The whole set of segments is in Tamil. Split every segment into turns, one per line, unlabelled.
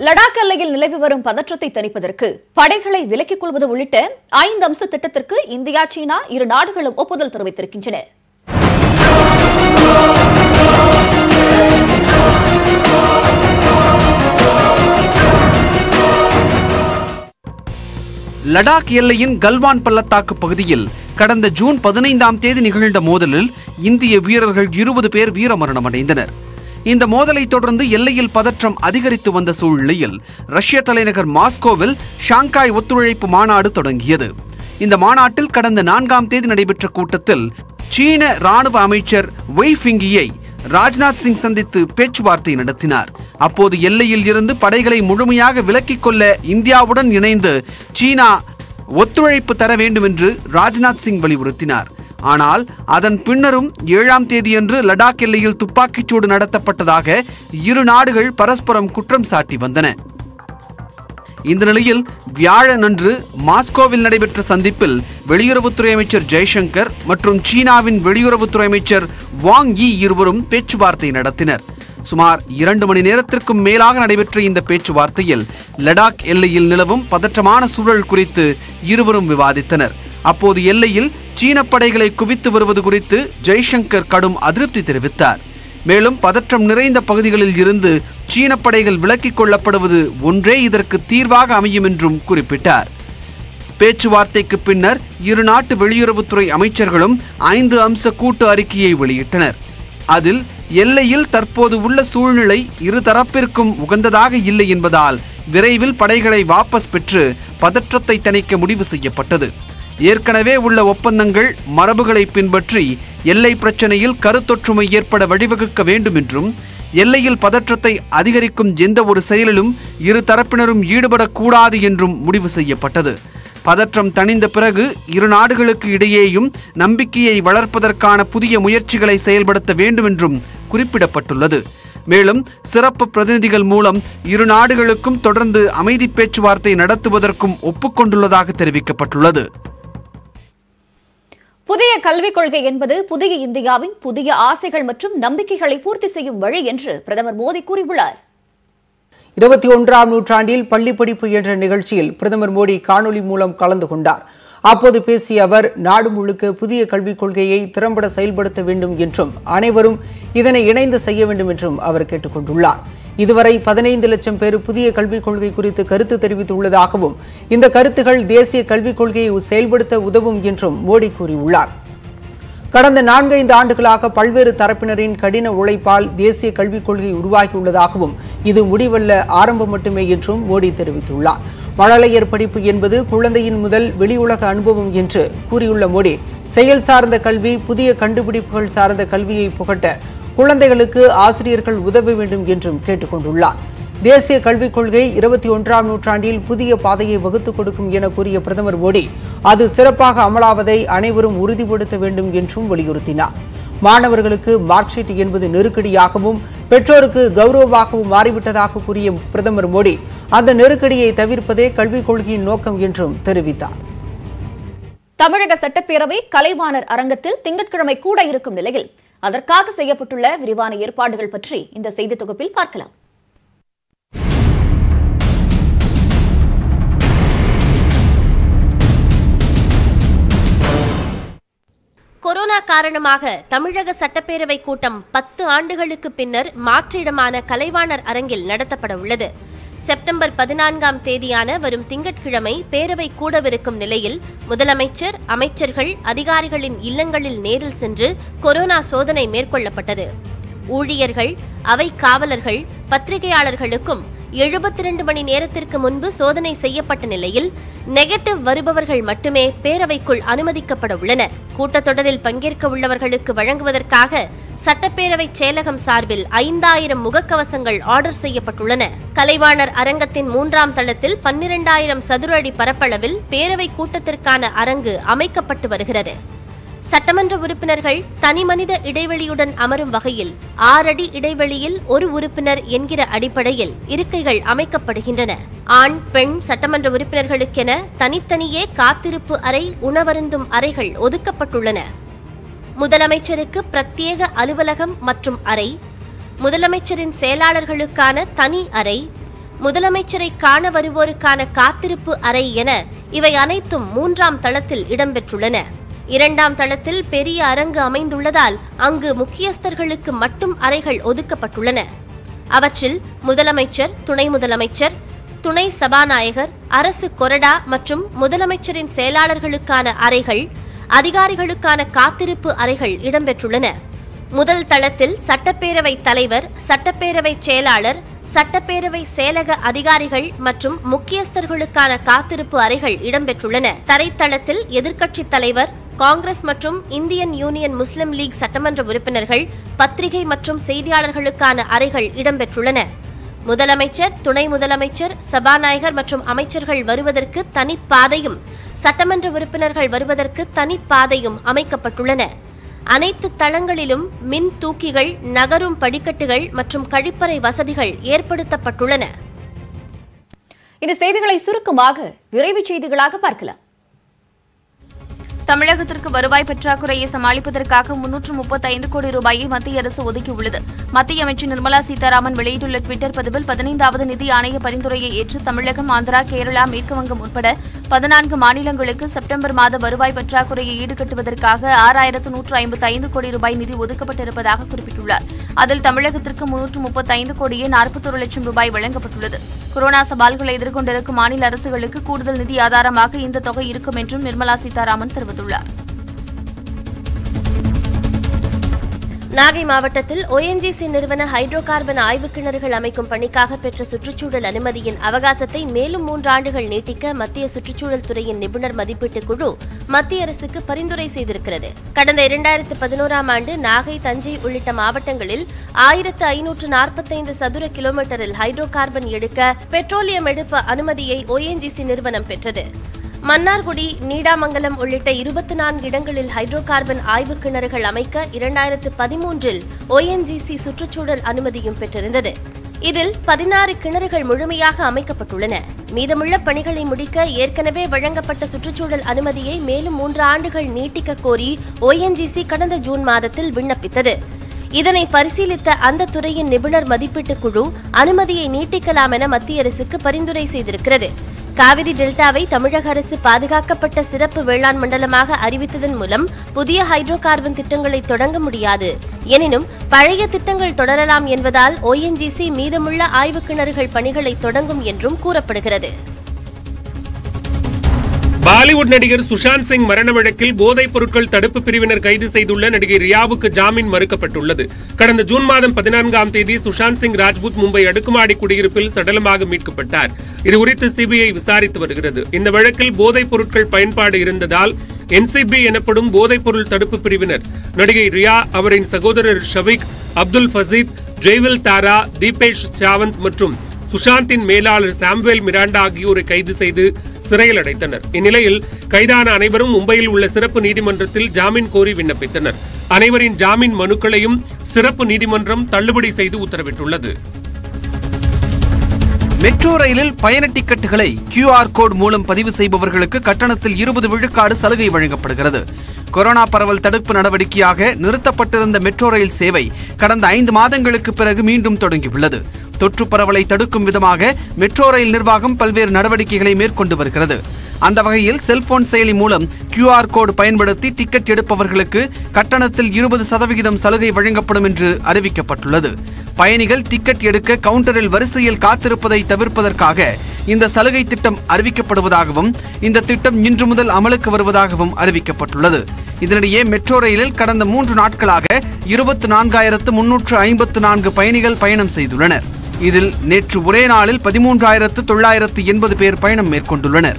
லடாக் எல்லையில் நிலவி வரும் பதற்றத்தை தணிப்பதற்கு படைகளை விலக்கிக் கொள்வது உள்ளிட்ட ஐந்து அம்ச திட்டத்திற்கு இந்தியா சீனா இரு நாடுகளும் ஒப்புதல் தெரிவித்திருக்கின்றன
லடாக் எல்லையின் கல்வான் பள்ளத்தாக்கு பகுதியில் கடந்த ஜூன் பதினைந்தாம் தேதி நிகழ்ந்த மோதலில் இந்திய வீரர்கள் இருபது பேர் வீரமரணம் அடைந்தனர் இந்த மோதலை தொடர்ந்து எல்லையில் பதற்றம் அதிகரித்து வந்த சூழ்நிலையில் ரஷ்ய தலைநகர் மாஸ்கோவில் ஷாங்காய் ஒத்துழைப்பு மாநாடு தொடங்கியது இந்த மாநாட்டில் கடந்த நான்காம் தேதி நடைபெற்ற கூட்டத்தில் சீன ராணுவ அமைச்சர் வெய் ஃபிங்கியை ராஜ்நாத் சிங் சந்தித்து பேச்சுவார்த்தை நடத்தினார் அப்போது எல்லையில் இருந்து படைகளை முழுமையாக விலக்கிக் கொள்ள இந்தியாவுடன் இணைந்து சீனா ஒத்துழைப்பு தர வேண்டும் என்று ராஜ்நாத் சிங் வலியுறுத்தினார் ஆனால் அதன் பின்னரும் ஏழாம் தேதியன்று லடாக் எல்லையில் துப்பாக்கிச்சூடு நடத்தப்பட்டதாக இரு நாடுகள் பரஸ்பரம் குற்றம் சாட்டி வந்தன இந்த நிலையில் வியாழனன்று மாஸ்கோவில் நடைபெற்ற சந்திப்பில் வெளியுறவுத்துறை அமைச்சர் ஜெய்சங்கர் மற்றும் சீனாவின் வெளியுறவுத்துறை அமைச்சர் வாங் யி இருவரும் பேச்சுவார்த்தை நடத்தினர் சுமார் இரண்டு மணி நேரத்திற்கும் மேலாக நடைபெற்ற இந்த பேச்சுவார்த்தையில் லடாக் எல்லையில் நிலவும் பதற்றமான சூழல் குறித்து இருவரும் விவாதித்தனர் அப்போது எல்லையில் சீன படைகளை குவித்து வருவது குறித்து ஜெய்சங்கர் கடும் அதிருப்தி தெரிவித்தார் மேலும் பதற்றம் நிறைந்த பகுதிகளில் இருந்து சீன படைகள் விலக்கிக் கொள்ளப்படுவது ஒன்றே இதற்கு தீர்வாக அமையும் என்றும் குறிப்பிட்டார் பேச்சுவார்த்தைக்கு பின்னர் இரு நாட்டு வெளியுறவுத்துறை அமைச்சர்களும் ஐந்து அம்ச கூட்டு அறிக்கையை வெளியிட்டனர் அதில் எல்லையில் தற்போது உள்ள சூழ்நிலை இரு தரப்பிற்கும் உகந்ததாக இல்லை என்பதால் விரைவில் படைகளை வாபஸ் பெற்று பதற்றத்தை தணிக்க முடிவு செய்யப்பட்டது ஏற்கனவே உள்ள ஒப்பந்தங்கள் மரபுகளை பின்பற்றி எல்லை பிரச்சனையில் கருத்தொற்றுமை ஏற்பட வழிவகுக்க வேண்டும் என்றும் எல்லையில் பதற்றத்தை அதிகரிக்கும் எந்த ஒரு செயலிலும் இரு தரப்பினரும் ஈடுபடக்கூடாது என்றும் முடிவு செய்யப்பட்டது பதற்றம் தணிந்த பிறகு இரு நாடுகளுக்கு இடையேயும் நம்பிக்கையை வளர்ப்பதற்கான புதிய முயற்சிகளை செயல்படுத்த வேண்டும் என்றும் குறிப்பிடப்பட்டுள்ளது மேலும் சிறப்பு பிரதிநிதிகள் மூலம் இரு நாடுகளுக்கும் தொடர்ந்து அமைதி பேச்சுவார்த்தை நடத்துவதற்கும் ஒப்புக்கொண்டுள்ளதாக தெரிவிக்கப்பட்டுள்ளது
புதிய கல்விக் கொள்கை என்பது புதிய இந்தியாவின் புதிய ஆசைகள் மற்றும் நம்பிக்கைகளை பூர்த்தி செய்யும் வழி என்று பிரதமர் மோடி கூறியுள்ளார்
இருபத்தி ஒன்றாம் நூற்றாண்டில் பள்ளி படிப்பு என்ற நிகழ்ச்சியில் பிரதமர் மோடி காணொலி மூலம் கலந்து கொண்டார் அப்போது பேசிய அவர் நாடு முழுக்க புதிய கல்விக் கொள்கையை திறம்பட செயல்படுத்த வேண்டும் என்றும் அனைவரும் இதனை இணைந்து செய்ய வேண்டும் என்றும் அவர் கேட்டுக்கொண்டுள்ளார் இதுவரை பதினைந்து லட்சம் பேர் புதிய கல்விக் கொள்கை குறித்து கருத்து தெரிவித்துள்ளதாகவும் இந்த கருத்துகள் தேசிய கல்விக் கொள்கையை செயல்படுத்த உதவும் என்றும் மோடி கூறியுள்ளார் கடந்த நான்கைந்து ஆண்டுகளாக பல்வேறு தரப்பினரின் கடின உழைப்பால் தேசிய கல்விக் கொள்கை உருவாகியுள்ளதாகவும் இது முடிவல்ல ஆரம்பம் மட்டுமே என்றும் மோடி தெரிவித்துள்ளார் மழலையர் படிப்பு என்பது குழந்தையின் முதல் வெளியுலக அனுபவம் என்று கூறியுள்ள மோடி செயல் சார்ந்த கல்வி புதிய கண்டுபிடிப்புகள் சார்ந்த கல்வியை புகட்ட குழந்தைகளுக்கு ஆசிரியர்கள் உதவ வேண்டும் என்றும் கேட்டுக்கொண்டுள்ளார் தேசிய கல்விக் கொள்கை இருபத்தி ஒன்றாம் நூற்றாண்டில் புதிய பாதையை வகுத்துக் கொடுக்கும் என கூறிய பிரதமர் மோடி அது சிறப்பாக அமலாவதை அனைவரும் உறுதிப்படுத்த வேண்டும் என்றும் வலியுறுத்தினார் மாணவர்களுக்கு மார்க் ஷீட் என்பது நெருக்கடியாகவும் பெற்றோருக்கு கௌரவமாகவும் மாறிவிட்டதாக கூறிய பிரதமர் மோடி அந்த நெருக்கடியை தவிர்ப்பதே கல்விக் கொள்கையின் நோக்கம் என்றும் தெரிவித்தார்
தமிழக சட்டப்பேரவை கலைவாணர் அரங்கத்தில் திங்கட்கிழமை கூட இருக்கும் நிலையில் அதற்காக செய்யப்பட்டுள்ள விரிவான ஏற்பாடுகள் பற்றி இந்த செய்தி தொகுப்பில் பார்க்கலாம்
கொரோனா காரணமாக தமிழக சட்டப்பேரவை கூட்டம் பத்து ஆண்டுகளுக்கு பின்னர் மாற்றிடமான கலைவாணர் அரங்கில் நடத்தப்பட உள்ளது செப்டம்பர் பதினான்காம் தேதியான வரும் திங்கட்கிழமை பேரவை கூடவிருக்கும் நிலையில் முதலமைச்சர் அமைச்சர்கள் அதிகாரிகளின் இல்லங்களில் நேரில் சென்று கொரோனா சோதனை மேற்கொள்ளப்பட்டது ஊழியர்கள் அவை காவலர்கள் பத்திரிகையாளர்களுக்கும் எழுபத்தி ரெண்டு மணி நேரத்திற்கு முன்பு சோதனை செய்யப்பட்ட நிலையில் நெகட்டிவ் வருபவர்கள் மட்டுமே பேரவைக்குள் அனுமதிக்கப்பட உள்ளனர் கூட்டத்தொடரில் பங்கேற்க உள்ளவர்களுக்கு வழங்குவதற்காக சட்டப்பேரவை செயலகம் சார்பில் ஐந்தாயிரம் முகக்கவசங்கள் ஆர்டர் செய்யப்பட்டுள்ளன கலைவாணர் அரங்கத்தின் மூன்றாம் தளத்தில் பன்னிரண்டாயிரம் சதுர அடி பரப்பளவில் பேரவை கூட்டத்திற்கான அரங்கு அமைக்கப்பட்டு வருகிறது சட்டமன்ற உறுப்பினர்கள் தனிமனித இடைவெளியுடன் அமரும் வகையில் ஆறடி இடைவெளியில் ஒரு உறுப்பினர் என்கிற அடிப்படையில் இருக்கைகள் அமைக்கப்படுகின்றன ஆண் பெண் சட்டமன்ற உறுப்பினர்களுக்கென தனித்தனியே காத்திருப்பு அறை உணவருந்தும் அறைகள் ஒதுக்கப்பட்டுள்ளன முதலமைச்சருக்கு பிரத்யேக அலுவலகம் மற்றும் அறை முதலமைச்சரின் செயலாளர்களுக்கான தனி அறை முதலமைச்சரை காண வருவோருக்கான காத்திருப்பு அறை என இவை அனைத்தும் மூன்றாம் தளத்தில் இடம்பெற்றுள்ளன இரண்டாம் தளத்தில் பெரிய அரங்கு அமைந்துள்ளதால் அங்கு முக்கியஸ்தர்களுக்கு மட்டும் அறைகள் ஒதுக்கப்பட்டுள்ளன அவற்றில் முதலமைச்சர் துணை முதலமைச்சர் துணை சபாநாயகர் அரசு கொறடா மற்றும் முதலமைச்சரின் செயலாளர்களுக்கான அறைகள் அதிகாரிகளுக்கான காத்திருப்பு அறைகள் இடம்பெற்றுள்ளன முதல் தளத்தில் சட்டப்பேரவை தலைவர் சட்டப்பேரவை செயலாளர் சட்டப்பேரவை செயலக அதிகாரிகள் மற்றும் முக்கியஸ்தர்களுக்கான காத்திருப்பு அறைகள் இடம்பெற்றுள்ளன தரைத்தளத்தில் எதிர்க்கட்சித் தலைவர் காங்கிரஸ் மற்றும் இந்தியன் யூனியன் முஸ்லிம் லீக் சட்டமன்ற உறுப்பினர்கள் பத்திரிகை மற்றும் செய்தியாளர்களுக்கான அறைகள் இடம்பெற்றுள்ளன முதலமைச்சர் துணை முதலமைச்சர் சபாநாயகர் மற்றும் அமைச்சர்கள் வருவதற்கு தனிப்பாதையும் சட்டமன்ற உறுப்பினர்கள் வருவதற்கு தனிப்பாதையும் அமைக்கப்பட்டுள்ளன அனைத்து தளங்களிலும் மின் தூக்கிகள் நகரும் படிக்கட்டுகள் மற்றும் கழிப்பறை வசதிகள் ஏற்படுத்தப்பட்டுள்ளன
இந்த செய்திகளை சுருக்கமாக விரைவுச் செய்திகளாக பார்க்கலாம்
தமிழகத்திற்கு வருவாய் பற்றாக்குறையை சமாளிப்பதற்காக முன்னூற்று முப்பத்தைந்து கோடி ரூபாயை மத்திய அரசு ஒதுக்கியுள்ளது மத்திய அமைச்சர் நிர்மலா சீதாராமன் வெளியிட்டுள்ள டுவிட்டர் பதிவில் பதினைந்தாவது நிதி ஆணைய பரிந்துரையை ஏற்று தமிழகம் ஆந்திரா கேரளா மேற்குவங்கம் உட்பட பதினான்கு மாநிலங்களுக்கு செப்டம்பர் மாத வருவாய் பற்றாக்குறையை ஈடுகட்டுவதற்காக ஆறாயிரத்து நூற்று ஐம்பத்தி ஐந்து கோடி ரூபாய் நிதி ஒதுக்கப்பட்டிருப்பதாக குறிப்பிட்டுள்ளார் அதில் தமிழகத்திற்கு முன்னூற்று முப்பத்தைந்து கோடியே நாற்பத்தொரு லட்சம் ரூபாய் வழங்கப்பட்டுள்ளது கொரோனா சவால்களை எதிர்கொண்டிருக்கும் மாநில அரசுகளுக்கு கூடுதல் நிதி ஆதாரமாக இந்த தொகை இருக்கும் என்றும் நிர்மலா சீதாராமன் தெரிவித்துள்ளார்
நாகை மாவட்டத்தில் ONGC நிறுவன ஹைட்ரோ கார்பன் ஆய்வு கிணறுகள் அமைக்கும் பணிக்காக பெற்ற சுற்றுச்சூழல் அனுமதியின் அவகாசத்தை மேலும் மூன்று ஆண்டுகள் நீட்டிக்க மத்திய சுற்றுச்சூழல் துறையின் நிபுணர் மதிப்பீட்டுக் குழு மத்திய அரசுக்கு பரிந்துரை செய்திருக்கிறது கடந்த இரண்டாயிரத்து பதினோராம் ஆண்டு நாகை தஞ்சை உள்ளிட்ட மாவட்டங்களில் ஆயிரத்து ஐநூற்று நாற்பத்தைந்து சதுர கிலோமீட்டரில் ஹைட்ரோ கார்பன் எடுக்க பெட்ரோலியம் எடுப்பு அனுமதியை ONGC நிறுவனம் பெற்றது மன்னார்குடி நீடாமங்கலம் உள்ளிட்ட இருபத்தி நான்கு இடங்களில் ஹைட்ரோ கார்பன் ஆய்வு கிணறுகள் அமைக்க இரண்டாயிரத்து பதிமூன்றில் ONGC சுற்றுச்சூழல் அனுமதியும் பெற்றிருந்தது இதில் பதினாறு கிணறுகள் முழுமையாக அமைக்கப்பட்டுள்ளன மீதமுள்ள பணிகளை முடிக்க ஏற்கனவே வழங்கப்பட்ட சுற்றுச்சூழல் அனுமதியை மேலும் மூன்று ஆண்டுகள் நீட்டிக்க கோரி ONGC கடந்த ஜூன் மாதத்தில் விண்ணப்பித்தது இதனை பரிசீலித்த அந்த துறையின் நிபுணர் மதிப்பீட்டுக் குழு அனுமதியை நீட்டிக்கலாம் என மத்திய அரசுக்கு பரிந்துரை செய்திருக்கிறது காவிரி டெல்டாவை தமிழக அரசு பாதுகாக்கப்பட்ட சிறப்பு வேளாண் மண்டலமாக அறிவித்ததன் மூலம் புதிய ஹைட்ரோ கார்பன் திட்டங்களை தொடங்க முடியாது எனினும் பழைய திட்டங்கள் தொடரலாம் என்பதால் ONGC மீதமுள்ள ஆய்வு கிணறுகள் பணிகளை தொடங்கும் என்றும் கூறப்படுகிறது
பாலிவுட் நடிகர் சுஷாந்த் சிங் மரண வழக்கில் போதைப் பொருட்கள் தடுப்பு பிரிவினர் கைது செய்துள்ள நடிகை ரியாவுக்கு ஜாமீன் மறுக்கப்பட்டுள்ளது கடந்த ஜூன் மாதம் பதினான்காம் தேதி சுஷாந்த் சிங் ராஜ்புத் மும்பை அடுக்குமாடி குடியிருப்பில் சடலமாக மீட்கப்பட்டார் இதுகுறித்து சிபிஐ விசாரித்து வருகிறது இந்த வழக்கில் போதைப் பொருட்கள் பயன்பாடு இருந்ததால் என்சிபி எனப்படும் போதைப் பொருள் தடுப்பு பிரிவினர் நடிகை ரியா அவரின் சகோதரர் ஷவிக் அப்துல் ஃபசீத் ஜெய்வில் தாரா தீபேஷ் சாவந்த் மற்றும் சுஷாந்தின் மேலாளர் சாம்வேல் மிராண்டா ஆகியோரை கைது செய்து சிறையில் அடைத்தனர் இந்நிலையில் கைதான அனைவரும் மும்பையில் உள்ள சிறப்பு நீதிமன்றத்தில் ஜாமீன் கோரி விண்ணப்பித்தனர் அனைவரின் ஜாமீன் மனுக்களையும் சிறப்பு நீதிமன்றம் தள்ளுபடி செய்து உத்தரவிட்டுள்ளது
மெட்ரோ ரயிலில் பயண டிக்கெட்டுகளை கியூஆர் கோட் மூலம் பதிவு செய்பவர்களுக்கு கட்டணத்தில் இருபது விழுக்காடு சலுகை வழங்கப்படுகிறது கொரோனா பரவல் தடுப்பு நடவடிக்கையாக நிறுத்தப்பட்டிருந்த மெட்ரோ ரயில் சேவை கடந்த ஐந்து மாதங்களுக்கு பிறகு மீண்டும் தொடங்கியுள்ளது தொற்று பரவலை தடுக்கும் விதமாக மெட்ரோ ரயில் நிர்வாகம் பல்வேறு நடவடிக்கைகளை மேற்கொண்டு வருகிறது அந்த வகையில் செல்போன் செயலி மூலம் கியூஆர் கோடு பயன்படுத்தி டிக்கெட் எடுப்பவர்களுக்கு கட்டணத்தில் இருபது சதவிகிதம் சலுகை வழங்கப்படும் என்று அறிவிக்கப்பட்டுள்ளது பயணிகள் டிக்கெட் எடுக்க கவுண்டரில் வரிசையில் காத்திருப்பதை தவிர்ப்பதற்காக இந்த சலுகை திட்டம் அறிவிக்கப்படுவதாகவும் இந்த திட்டம் இன்று முதல் அமலுக்கு வருவதாகவும் அறிவிக்கப்பட்டுள்ளது இதனிடையே மெட்ரோ ரயிலில் கடந்த மூன்று நாட்களாக இருபத்தி நான்காயிரத்து முன்னூற்று ஐம்பத்து நான்கு பயணிகள் பயணம் செய்துள்ளனர் இதில் நேற்று ஒரே நாளில் பதிமூன்றாயிரத்து தொள்ளாயிரத்து எண்பது பேர் பயணம் மேற்கொண்டுள்ளனர்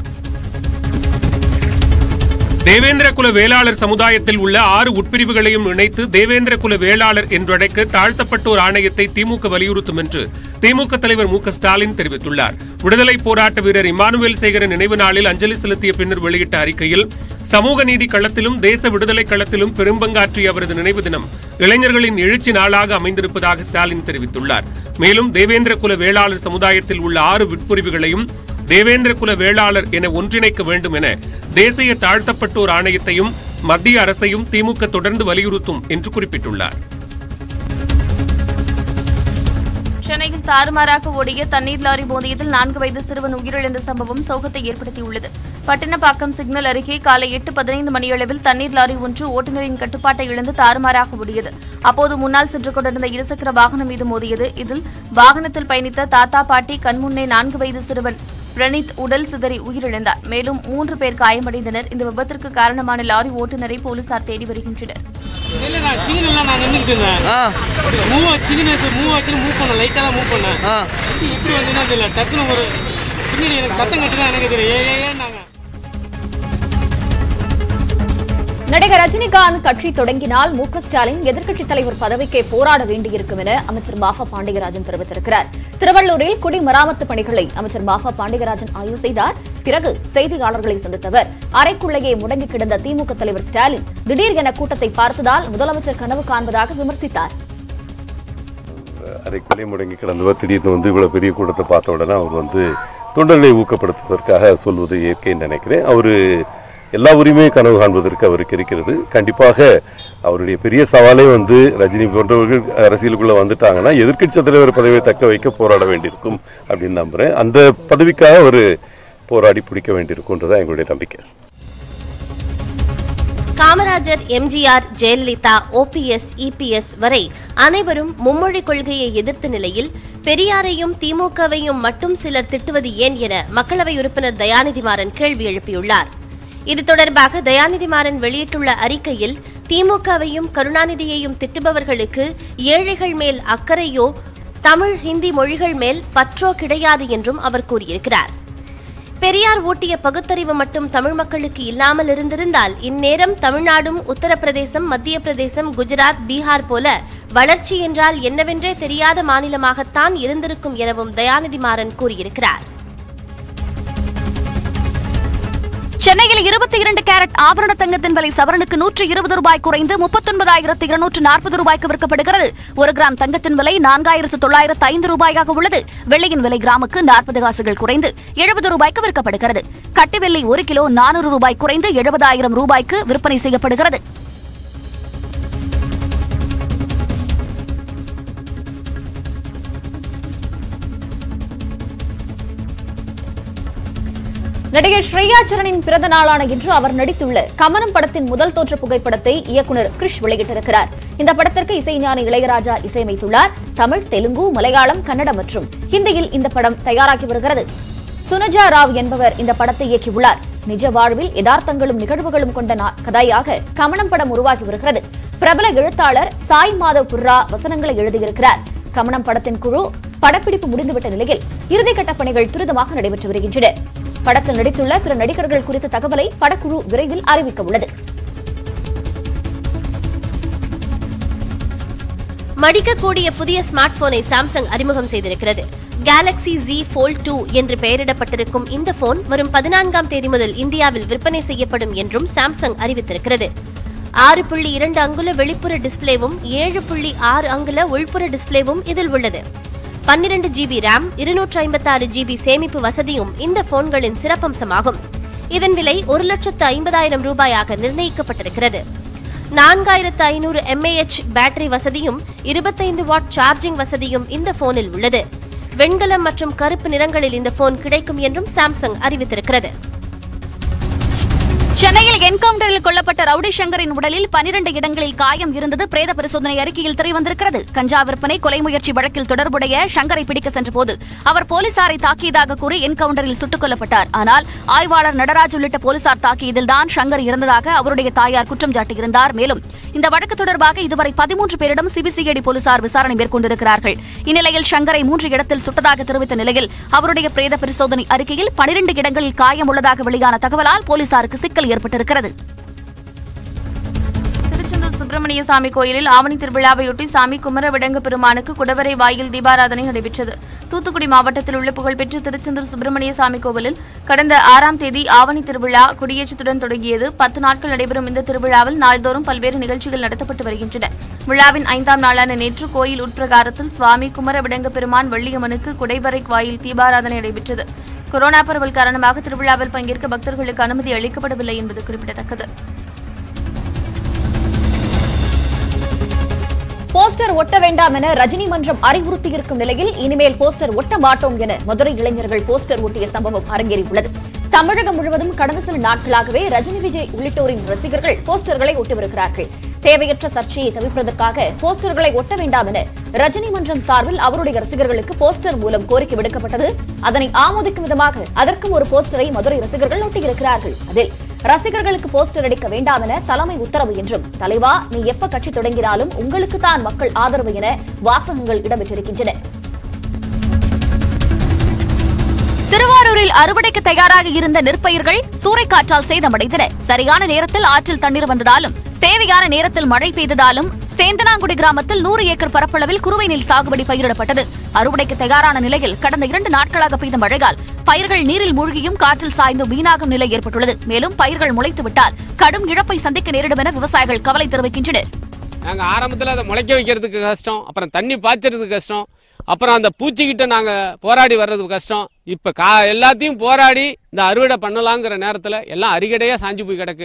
தேவேந்திர குல வேளாளர் சமுதாயத்தில் உள்ள ஆறு உட்பிரிவுகளையும் இணைத்து தேவேந்திர குல வேளாளர் என்றழைக்க தாழ்த்தப்பட்டோர் ஆணையத்தை திமுக வலியுறுத்தும் என்று திமுக தலைவர் மு க ஸ்டாலின் தெரிவித்துள்ளார் விடுதலை போராட்ட வீரர் இமானுவேல் சேகரன் நினைவு நாளில் அஞ்சலி செலுத்திய பின்னர் வெளியிட்ட அறிக்கையில் சமூக நீதி களத்திலும் தேச விடுதலை களத்திலும் பெரும்பங்காற்றிய அவரது நினைவு தினம் இளைஞர்களின் எழுச்சி நாளாக அமைந்திருப்பதாக ஸ்டாலின் தெரிவித்துள்ளார் மேலும் தேவேந்திர குல வேளாளர் சமுதாயத்தில் உள்ள ஆறு உட்பிரிவுகளையும் தேவேந்திர குல வேளாளர் என ஒன்றிணைக்க வேண்டும் என தேசிய தாழ்த்தப்பட்டோர் ஆணையத்தையும் மத்திய அரசையும் திமுக தொடர்ந்து வலியுறுத்தும் என்று குறிப்பிட்டுள்ளார்
சென்னையில் சாலையில் தாறுமாறாக ஓடிய தண்ணீர் லாரி மோதியதில் நான்கு வயது சிறுவன் உயிரிழந்த சம்பவம் சோகத்தை ஏற்படுத்தியுள்ளது பட்டினப்பாக்கம் சிக்னல் அருகே காலை எட்டு பதினைந்து மணியளவில் தண்ணீர் லாரி ஒன்று ஓட்டுநரின் கட்டுப்பாட்டை இழந்து தாறுமாறாக ஓடியது அப்போது முன்னால் சென்று கொண்டிருந்த இருசக்கர வாகனம் மீது மோதியது இதில் வாகனத்தில் பயணித்த தாத்தா பாட்டி கண்முன்னே நான்கு வயது சிறுவன் பிரணீத் உடல் சிதறி உயிரிழந்தார் மேலும் மூன்று பேர் காயமடைந்தனர் இந்த விபத்திற்கு காரணமான லாரி ஓட்டுநரை போலீசார் தேடி வருகின்றனர்
இல்லை நான் சிக்னலில் நான் நின்றுட்டு இருந்தேன் மூவ் சிக்னல் மூவ் ஆச்சு மூவ் பண்ணேன் லைட்டாக தான் மூவ் பண்ணேன் எப்படி எப்படி வந்துன்னா தெரியல டக்குன்னு ஒரு பின்னாடி எனக்கு சத்தம் கட்டு தான் எனக்கு தெரியல ஏ ஏ நாங்கள்
நடிகர் ரஜினிகாந்த் கட்சி தொடங்கினால் மு க ஸ்டாலின் எதிர்க்கட்சித் தலைவர் பதவிக்கே போராட வேண்டியிருக்கும் என அமைச்சர் மாஃபா பாண்டியராஜன் தெரிவித்திருக்கிறார் திருவள்ளூரில் குடிமராமத்து பணிகளை அமைச்சர் மாஃபா பாண்டியராஜன் ஆய்வு செய்தார் பிறகு செய்தியாளர்களை சந்தித்தவர் அறைக்குள்ளேயே முடங்கி கிடந்த திமுக தலைவர் ஸ்டாலின் திடீர் என கூட்டத்தை பார்த்ததால் முதலமைச்சர் கனவு காண்பதாக விமர்சித்தார்
அறைக்குள்ளே முடங்கி கிடந்தவர் திடீர்னு வந்து இவ்வளோ பெரிய கூட்டத்தை பார்த்த உடனே அவர் வந்து தொண்டர்களை ஊக்கப்படுத்துவதற்காக சொல்வது இயற்கைன்னு நினைக்கிறேன் அவர் எல்லா உரிமையும் கனவு காண்பதற்கு அவருக்கு இருக்கிறது கண்டிப்பாக அவருடைய பெரிய சவாலே வந்து ரஜினி போன்றவர்கள் அரசியலுக்குள்ளே வந்துட்டாங்கன்னா எதிர்க்கட்சி தலைவர் பதவியை தக்க வைக்க போராட வேண்டியிருக்கும் அப்படின்னு நம்புகிறேன் அந்த பதவிக்காக அவர் போராடி பிடிக்க வேண்டியிருக்கும்ன்றதான் எங்களுடைய நம்பிக்கை
காமராஜர் எம்ஜிஆர் ஜெயலலிதா ஓபிஎஸ் இபிஎஸ் வரை அனைவரும் மும்மொழி கொள்கையை எதிர்த்த நிலையில் பெரியாரையும் திமுகவையும் மட்டும் சிலர் திட்டுவது ஏன் என மக்களவை உறுப்பினர் தயாநிதி மாறன் கேள்வி எழுப்பியுள்ளார் இது தொடர்பாக தயாநிதி மாறன் வெளியிட்டுள்ள அறிக்கையில் திமுகவையும் கருணாநிதியையும் திட்டுபவர்களுக்கு ஏழைகள் மேல் அக்கறையோ தமிழ் ஹிந்தி மொழிகள் மேல் பற்றோ கிடையாது என்றும் அவர் கூறியிருக்கிறார் பெரியார் ஊட்டிய பகுத்தறிவு மட்டும் தமிழ் மக்களுக்கு இல்லாமல் இருந்திருந்தால் இந்நேரம் தமிழ்நாடும் உத்தரப்பிரதேசம் மத்திய பிரதேசம் குஜராத் பீகார் போல வளர்ச்சி என்றால் என்னவென்றே தெரியாத மாநிலமாகத்தான் இருந்திருக்கும் எனவும் தயாநிதி மாறன் கூறியிருக்கிறார்
சென்னையில் இருபத்தி இரண்டு கேரட் ஆபரண தங்கத்தின் விலை சவரனுக்கு நூற்று இருபது ரூபாய் குறைந்து முப்பத்தொன்பதாயிரத்து இருநூற்று நாற்பது ரூபாய்க்கு விற்கப்படுகிறது ஒரு கிராம் தங்கத்தின் விலை நான்காயிரத்து தொள்ளாயிரத்து ஐந்து ரூபாயாக உள்ளது வெள்ளியின் விலை கிராமுக்கு நாற்பது காசுகள் குறைந்து எழுபது ரூபாய்க்கு விற்கப்படுகிறது கட்டி வெள்ளி ஒரு கிலோ நானூறு ரூபாய் குறைந்து எழுபதாயிரம் ரூபாய்க்கு விற்பனை செய்யப்படுகிறது நடிகர் ஸ்ரேயா சரணின் பிறந்த நாளான இன்று அவர் நடித்துள்ள கமனம் படத்தின் முதல் தோற்ற புகைப்படத்தை இயக்குனர் கிரிஷ் வெளியிட்டிருக்கிறார் இந்த படத்திற்கு இசைஞானி இளையராஜா இசையமைத்துள்ளார் தமிழ் தெலுங்கு மலையாளம் கன்னடம் மற்றும் ஹிந்தியில் இந்த படம் தயாராகி வருகிறது சுனஜா ராவ் என்பவர் இந்த படத்தை இயக்கியுள்ளார் நிஜ வாழ்வில் யதார்த்தங்களும் நிகழ்வுகளும் கொண்ட நா- கதையாக கமனம் படம் உருவாகி வருகிறது பிரபல எழுத்தாளர் சாய் மாதவ் புர்ரா வசனங்களை எழுதியிருக்கிறார் கமனம் படத்தின் குழு படப்பிடிப்பு முடிந்துவிட்ட நிலையில் இறுதிக்கட்ட பணிகள் துரிதமாக நடைபெற்று வருகின்றன படத்தில் நடித்துள்ள பிற நடிகர்கள் குறித்த தகவலை படக்குழு விரைவில் அறிவிக்க உள்ளது
மடிக்கக்கூடிய புதிய ஸ்மார்ட் போனை சாம்சங் அறிமுகம் செய்திருக்கிறது கேலக்ஸி Z Fold 2 என்று பெயரிடப்பட்டிருக்கும் இந்த போன் வரும் பதினான்காம் தேதி முதல் இந்தியாவில் விற்பனை செய்யப்படும் என்றும் சாம்சங் அறிவித்திருக்கிறது ஆறு புள்ளி இரண்டு அங்குல வெளிப்புற டிஸ்ப்ளேவும் ஏழு புள்ளி ஆறு அங்குல உள்புற டிஸ்ப்ளேவும் இதில் உள்ளது பன்னிரண்டு ஜிபி ரேம் இருநூற்று ஐம்பத்தாறு ஜிபி சேமிப்பு வசதியும் இந்த போன்களின் சிறப்பம்சமாகும் இதன் விலை ஒரு லட்சத்து ஐம்பதாயிரம் ரூபாயாக நிர்ணயிக்கப்பட்டிருக்கிறது நான்காயிரத்து ஐநூறு எம்ஏஹெச் பேட்டரி வசதியும் இருபத்தைந்து வாட் சார்ஜிங் வசதியும் இந்த போனில் உள்ளது வெண்கலம் மற்றும் கருப்பு நிறங்களில் இந்த போன் கிடைக்கும் என்றும் சாம்சங் அறிவித்திருக்கிறது
சென்னையில் என்கவுண்டரில் கொல்லப்பட்ட ரவுடி சங்கரின் உடலில் பனிரண்டு இடங்களில் காயம் இருந்தது பிரேத பரிசோதனை அறிக்கையில் தெரியவந்திருக்கிறது கஞ்சா விற்பனை கொலை முயற்சி வழக்கில் தொடர்புடைய சங்கரை பிடிக்க சென்றபோது அவர் போலீசாரை தாக்கியதாக கூறி என்கவுண்டரில் சுட்டுக் கொல்லப்பட்டார் ஆனால் ஆய்வாளர் நடராஜ் உள்ளிட்ட போலீசார் தாக்கியதில்தான் சங்கர் இறந்ததாக அவருடைய தாயார் குற்றம் சாட்டியிருந்தார் மேலும் இந்த வழக்கு தொடர்பாக இதுவரை பதிமூன்று பேரிடம் சிபிசிஐடி போலீசார் விசாரணை மேற்கொண்டிருக்கிறார்கள் இந்நிலையில் சங்கரை மூன்று இடத்தில் சுட்டதாக தெரிவித்த நிலையில் அவருடைய பிரேத பரிசோதனை அறிக்கையில் பனிரெண்டு இடங்களில் காயம் உள்ளதாக வெளியான தகவலால் போலீசாருக்கு சிக்கல் ஏற்பட்டிருக்கிறது
திருச்செந்தூர் சுப்பிரமணிய சாமி கோயிலில் ஆவணி திருவிழாவையொட்டி சாமி குமரவிடங்கு பெருமானுக்கு குடவரை வாயில் தீபாராதனை நடைபெற்றது தூத்துக்குடி மாவட்டத்தில் உள்ள புகழ்பெற்ற திருச்செந்தூர் சுப்பிரமணிய சாமி கோவிலில் கடந்த ஆறாம் தேதி ஆவணி திருவிழா கொடியேற்றத்துடன் தொடங்கியது பத்து நாட்கள் நடைபெறும் இந்த திருவிழாவில் நாள்தோறும் பல்வேறு நிகழ்ச்சிகள் நடத்தப்பட்டு வருகின்றன விழாவின் ஐந்தாம் நாளான நேற்று கோயில் உட்பிரகாரத்தில் சுவாமி குமரவிடங்கு பெருமான் வெள்ளியம்மனுக்கு குடைவரை வாயில் தீபாராதனை நடைபெற்றது கொரோனா பரவல் காரணமாக திருவிழாவில் பங்கேற்க பக்தர்களுக்கு அனுமதி அளிக்கப்படவில்லை என்பது குறிப்பிடத்தக்கது
போஸ்டர் ஒட்ட வேண்டாம் என ரஜினி மன்றம் அறிவுறுத்தியிருக்கும் நிலையில் இனிமேல் போஸ்டர் ஒட்ட மாட்டோம் என மதுரை இளைஞர்கள் போஸ்டர் ஒட்டிய சம்பவம் அரங்கேறியுள்ளது தமிழகம் முழுவதும் கடந்த சில நாட்களாகவே ரஜினி விஜய் உள்ளிட்டோரின் ரசிகர்கள் போஸ்டர்களை ஒட்டி வருகிறார்கள் தேவையற்ற சர்ச்சையை தவிர்ப்பதற்காக போஸ்டர்களை ஒட்ட வேண்டாம் என ரஜினி மன்றம் சார்பில் அவருடைய ரசிகர்களுக்கு போஸ்டர் மூலம் கோரிக்கை விடுக்கப்பட்டது அதனை ஆமோதிக்கும் விதமாக அதற்கும் ஒரு போஸ்டரை மதுரை ரசிகர்கள் ஒட்டியிருக்கிறார்கள் அதில் ரசிகர்களுக்கு போஸ்டர் அடிக்க வேண்டாம் என தலைமை உத்தரவு என்றும் தலைவா நீ எப்ப கட்சி தொடங்கினாலும் உங்களுக்கு தான் மக்கள் ஆதரவு என வாசகங்கள் இடம்பெற்றிருக்கின்றன திருவாரூரில் அறுவடைக்கு தயாராக இருந்த நெற்பயிர்கள் சூறைக்காற்றால் சேதமடைந்தன சரியான நேரத்தில் ஆற்றில் தண்ணீர் வந்ததாலும் தேவையான நேரத்தில் மழை பெய்ததாலும் சேந்தனாங்குடி கிராமத்தில் நூறு ஏக்கர் பரப்பளவில் குறுவை நெல் சாகுபடி பயிரிடப்பட்டது அறுவடைக்கு தயாரான நிலையில் கடந்த இரண்டு நாட்களாக பெய்த மழையால் பயிர்கள் நீரில் மூழ்கியும் காற்றில் சாய்ந்து வீணாகும் நிலை ஏற்பட்டுள்ளது மேலும் பயிர்கள் முளைத்து விட்டால் கடும் இழப்பை சந்திக்க நேரிடும் என விவசாயிகள் கவலை தெரிவிக்கின்றனர்
நாங்கள் ஆரம்பத்தில் அதை முளைக்க வைக்கிறதுக்கு கஷ்டம் அப்புறம் தண்ணி பாய்ச்சறதுக்கு கஷ்டம் அப்புறம் அந்த பூச்சிக்கிட்ட நாங்கள் போராடி வர்றதுக்கு கஷ்டம் இப்போ கா எல்லாத்தையும் போராடி இந்த அறுவடை பண்ணலாங்கிற நேரத்தில் எல்லாம் அரிகடையாக சாஞ்சு போய் கிடக்கு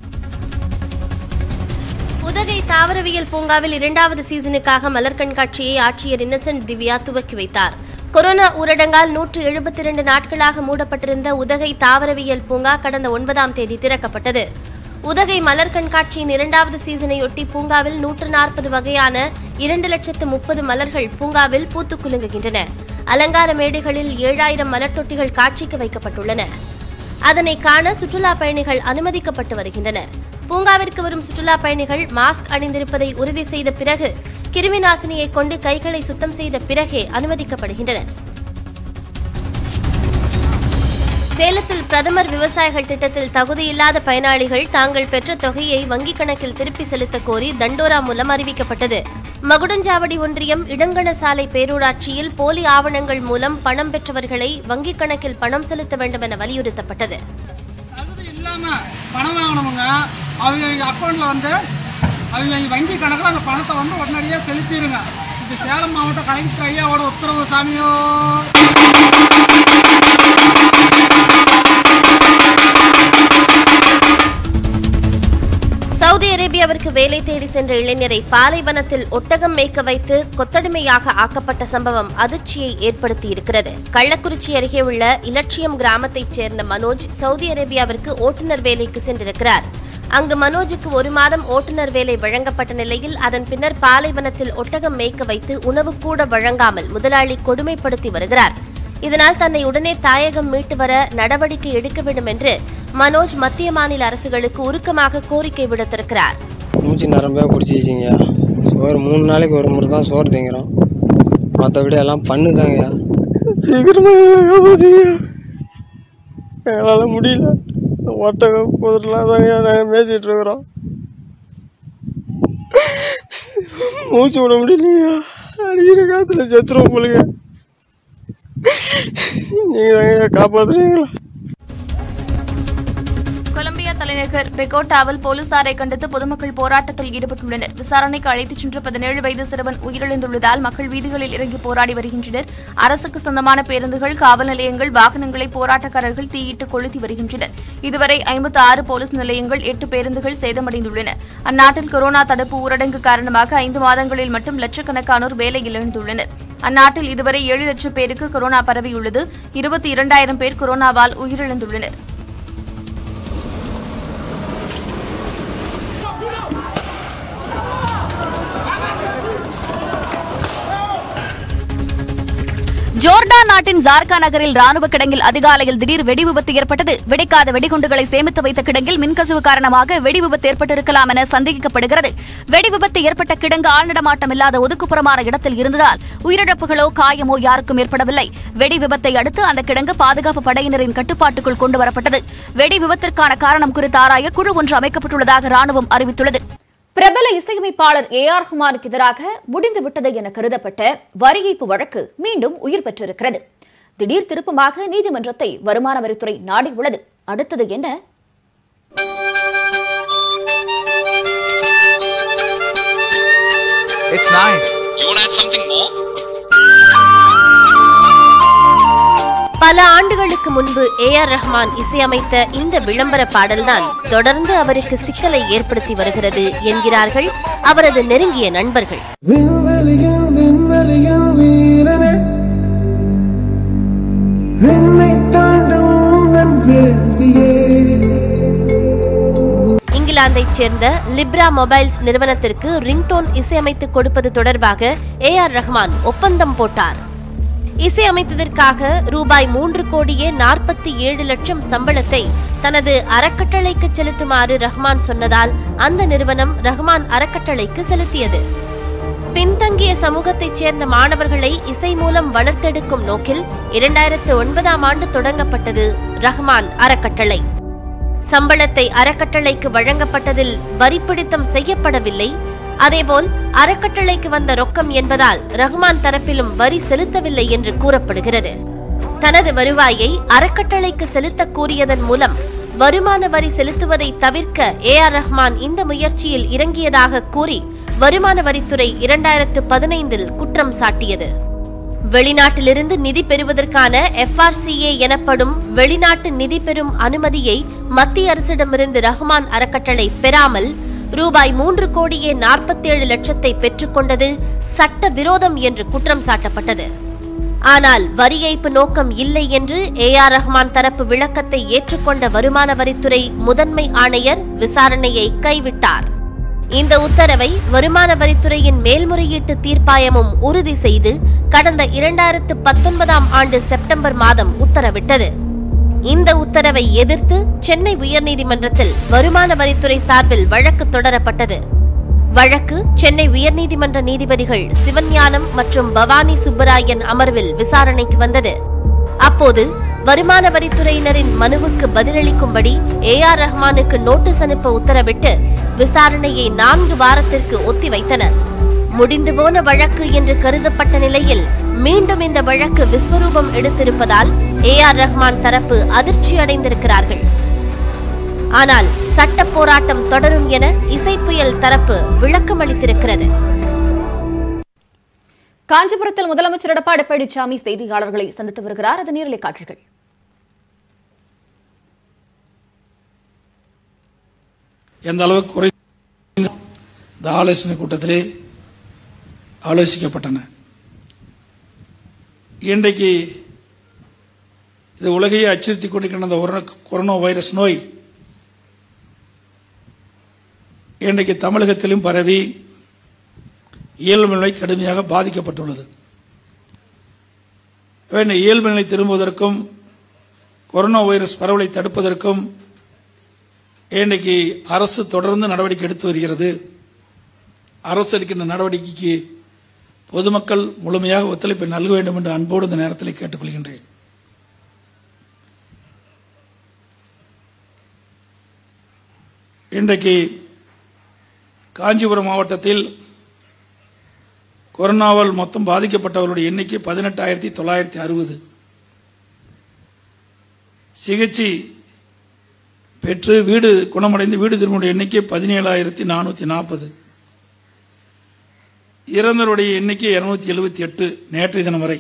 உதகை தாவரவியல் பூங்காவில் இரண்டாவது சீசனுக்காக மலர் கண்காட்சியை ஆட்சியர் இன்னசென்ட் திவ்யா துவக்கி வைத்தார் கொரோனா ஊரடங்கால் நூற்று எழுபத்தி இரண்டு நாட்களாக மூடப்பட்டிருந்த உதகை தாவரவியல் பூங்கா கடந்த ஒன்பதாம் தேதி திறக்கப்பட்டது உதகை மலர் கண்காட்சியின் இரண்டாவது சீசனையொட்டி பூங்காவில் நூற்று நாற்பது வகையான இரண்டு லட்சத்து முப்பது மலர்கள் பூங்காவில் பூத்துக் குலுங்குகின்றன அலங்கார மேடைகளில் ஏழாயிரம் மலர் தொட்டிகள் காட்சிக்கு வைக்கப்பட்டுள்ளன அதனை காண சுற்றுலா பயணிகள் அனுமதிக்கப்பட்டு வருகின்றனர் பூங்காவிற்கு வரும் சுற்றுலா பயணிகள் மாஸ்க் அணிந்திருப்பதை உறுதி செய்த பிறகு கிருமி நாசினியை கொண்டு கைகளை சுத்தம் செய்த பிறகே அனுமதிக்கப்படுகின்றனர் சேலத்தில் பிரதமர் விவசாயிகள் திட்டத்தில் தகுதியில்லாத பயனாளிகள் தாங்கள் பெற்ற தொகையை வங்கிக் கணக்கில் திருப்பி செலுத்த கோரி தண்டோரா மூலம் அறிவிக்கப்பட்டது மகுடஞ்சாவடி ஒன்றியம் இடங்கண சாலை பேரூராட்சியில் போலி ஆவணங்கள் மூலம் பணம் பெற்றவர்களை வங்கிக் கணக்கில் பணம் செலுத்த வேண்டும் என வலியுறுத்தப்பட்டது
தகுதி இல்லாமல் பணம் வாங்கினவங்க அவங்க அக்கௌண்ட்டில் வந்து அவங்க வங்கி கணக்கில் அந்த பணத்தை வந்து உடனடியாக செலுத்திடுங்க இது சேலம் மாவட்ட கலெக்டர் ஐயாவோட உத்தரவு சாமியோ
சவுதி அரேபியாவிற்கு வேலை தேடி சென்ற இளைஞரை பாலைவனத்தில் ஒட்டகம் மேய்க்க வைத்து கொத்தடிமையாக ஆக்கப்பட்ட சம்பவம் அதிர்ச்சியை ஏற்படுத்தியிருக்கிறது கள்ளக்குறிச்சி அருகே உள்ள இலட்சியம் கிராமத்தைச் சேர்ந்த மனோஜ் சவுதி அரேபியாவிற்கு ஓட்டுநர் வேலைக்கு சென்றிருக்கிறார் அங்கு மனோஜுக்கு ஒரு மாதம் ஓட்டுநர் வேலை வழங்கப்பட்ட நிலையில் அதன் பின்னர் பாலைவனத்தில் ஒட்டகம் மேய்க்க வைத்து உணவு கூட வழங்காமல் முதலாளி கொடுமைப்படுத்தி வருகிறார் இதனால் தன்னை உடனே தாயகம் மீட்டு வர நடவடிக்கை எடுக்க வேண்டும் என்று மனோஜ் மத்திய மாநில அரசுகளுக்கு உருக்கமாக கோரிக்கை விடுத்திருக்கிறார்
மூச்சு நரம்பே பிடிச்சிச்சிங்க சோறு மூணு நாளைக்கு ஒரு முறை தான் சோறு திங்கிறோம் மற்றபடி எல்லாம் பண்ணுதாங்கய்யா சீக்கிரமாக எங்களால் முடியல ஒட்டகம் குதிரலாம் தாங்க நாங்கள் மேய்ச்சிட்டு இருக்கிறோம் மூச்சு விட முடியலையா அடிக்கிற காத்துல செத்துருவோம் போலுங்க நீங்கள் தாங்க காப்பாற்றுறீங்களா
கொலம்பியா தலைநகர் பெகோட்டாவில் போலீசாரை கண்டித்து பொதுமக்கள் போராட்டத்தில் ஈடுபட்டுள்ளனர் விசாரணைக்கு அழைத்துச் சென்ற பதினேழு வயது சிறுவன் உயிரிழந்துள்ளதால் மக்கள் வீதிகளில் இறங்கி போராடி வருகின்றனர் அரசுக்கு சொந்தமான பேருந்துகள் காவல் நிலையங்கள் வாகனங்களை போராட்டக்காரர்கள் தீயிட்டு கொளுத்தி வருகின்றனர் இதுவரை ஐம்பத்தி ஆறு போலீஸ் நிலையங்கள் எட்டு பேருந்துகள் சேதமடைந்துள்ளன அந்நாட்டில் கொரோனா தடுப்பு ஊரடங்கு காரணமாக ஐந்து மாதங்களில் மட்டும் லட்சக்கணக்கானோர் வேலை இழந்துள்ளனர் அந்நாட்டில் இதுவரை ஏழு லட்சம் பேருக்கு கொரோனா பரவியுள்ளது இருபத்தி இரண்டாயிரம் பேர் கொரோனாவால் உயிரிழந்துள்ளனர்
ஜோர்டான் நாட்டின் ஜார்கா நகரில் ராணுவ கிடங்கில் அதிகாலையில் திடீர் வெடி விபத்து ஏற்பட்டது வெடிக்காத வெடிகுண்டுகளை சேமித்து வைத்த கிடங்கில் மின்கசிவு காரணமாக வெடி விபத்து ஏற்பட்டிருக்கலாம் என சந்தேகிக்கப்படுகிறது வெடி விபத்து ஏற்பட்ட கிடங்கு ஆழ்நடமாட்டம் இல்லாத ஒதுக்குப்புறமான இடத்தில் இருந்ததால் உயிரிழப்புகளோ காயமோ யாருக்கும் ஏற்படவில்லை வெடி விபத்தை அடுத்து அந்த கிடங்கு பாதுகாப்பு படையினரின் கட்டுப்பாட்டுக்குள் கொண்டு வரப்பட்டது வெடி விபத்திற்கான காரணம் குறித்து ஆராய குழு ஒன்று அமைக்கப்பட்டுள்ளதாக ராணுவம் அறிவித்துள்ளது பிரபல இசையமைப்பாளர் ஏ ஆர் ரஹ்மானுக்கு எதிராக முடிந்துவிட்டது என கருதப்பட்ட வரி ஏய்ப்பு வழக்கு மீண்டும் உயிர் பெற்றிருக்கிறது திடீர் திருப்பமாக நீதிமன்றத்தை வருமான வரித்துறை நாடியுள்ளது அடுத்தது என்ன
It's nice.
You want to add something more?
பல ஆண்டுகளுக்கு முன்பு ஏ ஆர் ரஹ்மான் இசையமைத்த இந்த விளம்பர பாடல்தான் தொடர்ந்து அவருக்கு சிக்கலை ஏற்படுத்தி வருகிறது என்கிறார்கள் அவரது நெருங்கிய நண்பர்கள்
விண்வெளியில் விண்வெளியில் வீரனே என்னை தாண்டும் உந்தன் வேள்வியே
இங்கிலாந்தைச் சேர்ந்த லிப்ரா மொபைல்ஸ் நிறுவனத்திற்கு ரிங்டோன் இசையமைத்து கொடுப்பது தொடர்பாக ஏ ஆர் ரஹ்மான் ஒப்பந்தம் போட்டார் இசையமைத்ததற்காக ரூபாய் மூன்று கோடியே நாற்பத்தி ஏழு லட்சம் சம்பளத்தை தனது அறக்கட்டளைக்கு செலுத்துமாறு ரஹ்மான் சொன்னதால் அந்த நிறுவனம் ரஹ்மான் அறக்கட்டளைக்கு செலுத்தியது பின்தங்கிய சமூகத்தைச் சேர்ந்த மாணவர்களை இசை மூலம் வளர்த்தெடுக்கும் நோக்கில் இரண்டாயிரத்து ஒன்பதாம் ஆண்டு தொடங்கப்பட்டது ரஹ்மான் அறக்கட்டளை சம்பளத்தை அறக்கட்டளைக்கு வழங்கப்பட்டதில் வரிப்பிடித்தம் செய்யப்படவில்லை அதேபோல் அறக்கட்டளைக்கு வந்த ரொக்கம் என்பதால் ரஹ்மான் தரப்பிலும் வரி செலுத்தவில்லை என்று கூறப்படுகிறது தனது வருவாயை அறக்கட்டளைக்கு செலுத்தக் கூறியதன் மூலம் வருமான வரி செலுத்துவதை தவிர்க்க ஏ ஆர் ரஹ்மான் இந்த முயற்சியில் இறங்கியதாக கூறி வருமான வரித்துறை இரண்டாயிரத்து பதினைந்தில் குற்றம் சாட்டியது வெளிநாட்டிலிருந்து நிதி பெறுவதற்கான எஃப்ஆர்சிஏ எனப்படும் வெளிநாட்டு நிதி பெறும் அனுமதியை மத்திய அரசிடமிருந்து ரஹ்மான் அறக்கட்டளை பெறாமல் ரூபாய் மூன்று கோடியே நாற்பத்தேழு லட்சத்தை பெற்றுக்கொண்டது சட்ட விரோதம் என்று குற்றம் சாட்டப்பட்டது ஆனால் வரி ஏய்ப்பு நோக்கம் இல்லை என்று ஏ ஆர் ரஹ்மான் தரப்பு விளக்கத்தை ஏற்றுக்கொண்ட வருமான வரித்துறை முதன்மை ஆணையர் விசாரணையை கைவிட்டார் இந்த உத்தரவை வருமான வரித்துறையின் மேல்முறையீட்டு தீர்ப்பாயமும் உறுதி செய்து கடந்த இரண்டாயிரத்து பத்தொன்பதாம் ஆண்டு செப்டம்பர் மாதம் உத்தரவிட்டது இந்த உத்தரவை எதிர்த்து சென்னை உயர்நீதிமன்றத்தில் வருமான வரித்துறை சார்பில் வழக்கு தொடரப்பட்டது வழக்கு சென்னை உயர்நீதிமன்ற நீதிபதிகள் சிவஞானம் மற்றும் பவானி சுப்பராயன் அமர்வில் விசாரணைக்கு வந்தது அப்போது வருமான வரித்துறையினரின் மனுவுக்கு பதிலளிக்கும்படி ஏ ஆர் ரஹ்மானுக்கு நோட்டீஸ் அனுப்ப உத்தரவிட்டு விசாரணையை நான்கு வாரத்திற்கு ஒத்திவைத்தனர் முடிந்து போன வழக்கு என்று கருதப்பட்ட நிலையில் மீண்டும் இந்த வழக்கு விஸ்வரூபம் எடுத்திருப்பதால் ஏ ஆர் ரஹ்மான் தரப்பு அதிர்ச்சி அடைந்திருக்கிறார்கள் ஆனால் சட்ட போராட்டம் தொடரும் என இசைப்புயல் தரப்பு விளக்கம் அளித்திருக்கிறது
காஞ்சிபுரத்தில் முதலமைச்சர் எடப்பாடி பழனிசாமி செய்தியாளர்களை சந்தித்து வருகிறார் அது நேரலை காட்சிகள்
எந்த அளவுக்கு குறை இந்த ஆலோசனை கூட்டத்திலே ஆலோசிக்கப்பட்டன இன்றைக்கு இது உலகையே அச்சுறுத்தி கொண்டிருக்கின்ற இந்த ஒரு கொரோனா வைரஸ் நோய் இன்றைக்கு தமிழகத்திலும் பரவி இயல்பு நிலை கடுமையாக பாதிக்கப்பட்டுள்ளது எனவே இந்த இயல்பு நிலை திரும்புவதற்கும் கொரோனா வைரஸ் பரவலை தடுப்பதற்கும் இன்றைக்கு அரசு தொடர்ந்து நடவடிக்கை எடுத்து வருகிறது அரசு எடுக்கின்ற நடவடிக்கைக்கு பொதுமக்கள் முழுமையாக ஒத்துழைப்பை நல்க வேண்டும் என்று அன்போடு இந்த நேரத்தில் கேட்டுக்கொள்கின்றேன் இன்றைக்கு காஞ்சிபுரம் மாவட்டத்தில் கொரோனாவால் மொத்தம் பாதிக்கப்பட்டவர்களுடைய எண்ணிக்கை பதினெட்டாயிரத்தி தொள்ளாயிரத்தி அறுபது சிகிச்சை பெற்று வீடு குணமடைந்து வீடு திரும்பிய எண்ணிக்கை பதினேழாயிரத்தி நானூற்றி நாற்பது இறந்தவருடைய எண்ணிக்கை இருநூத்தி எழுபத்தி எட்டு நேற்றைய தினம் வரை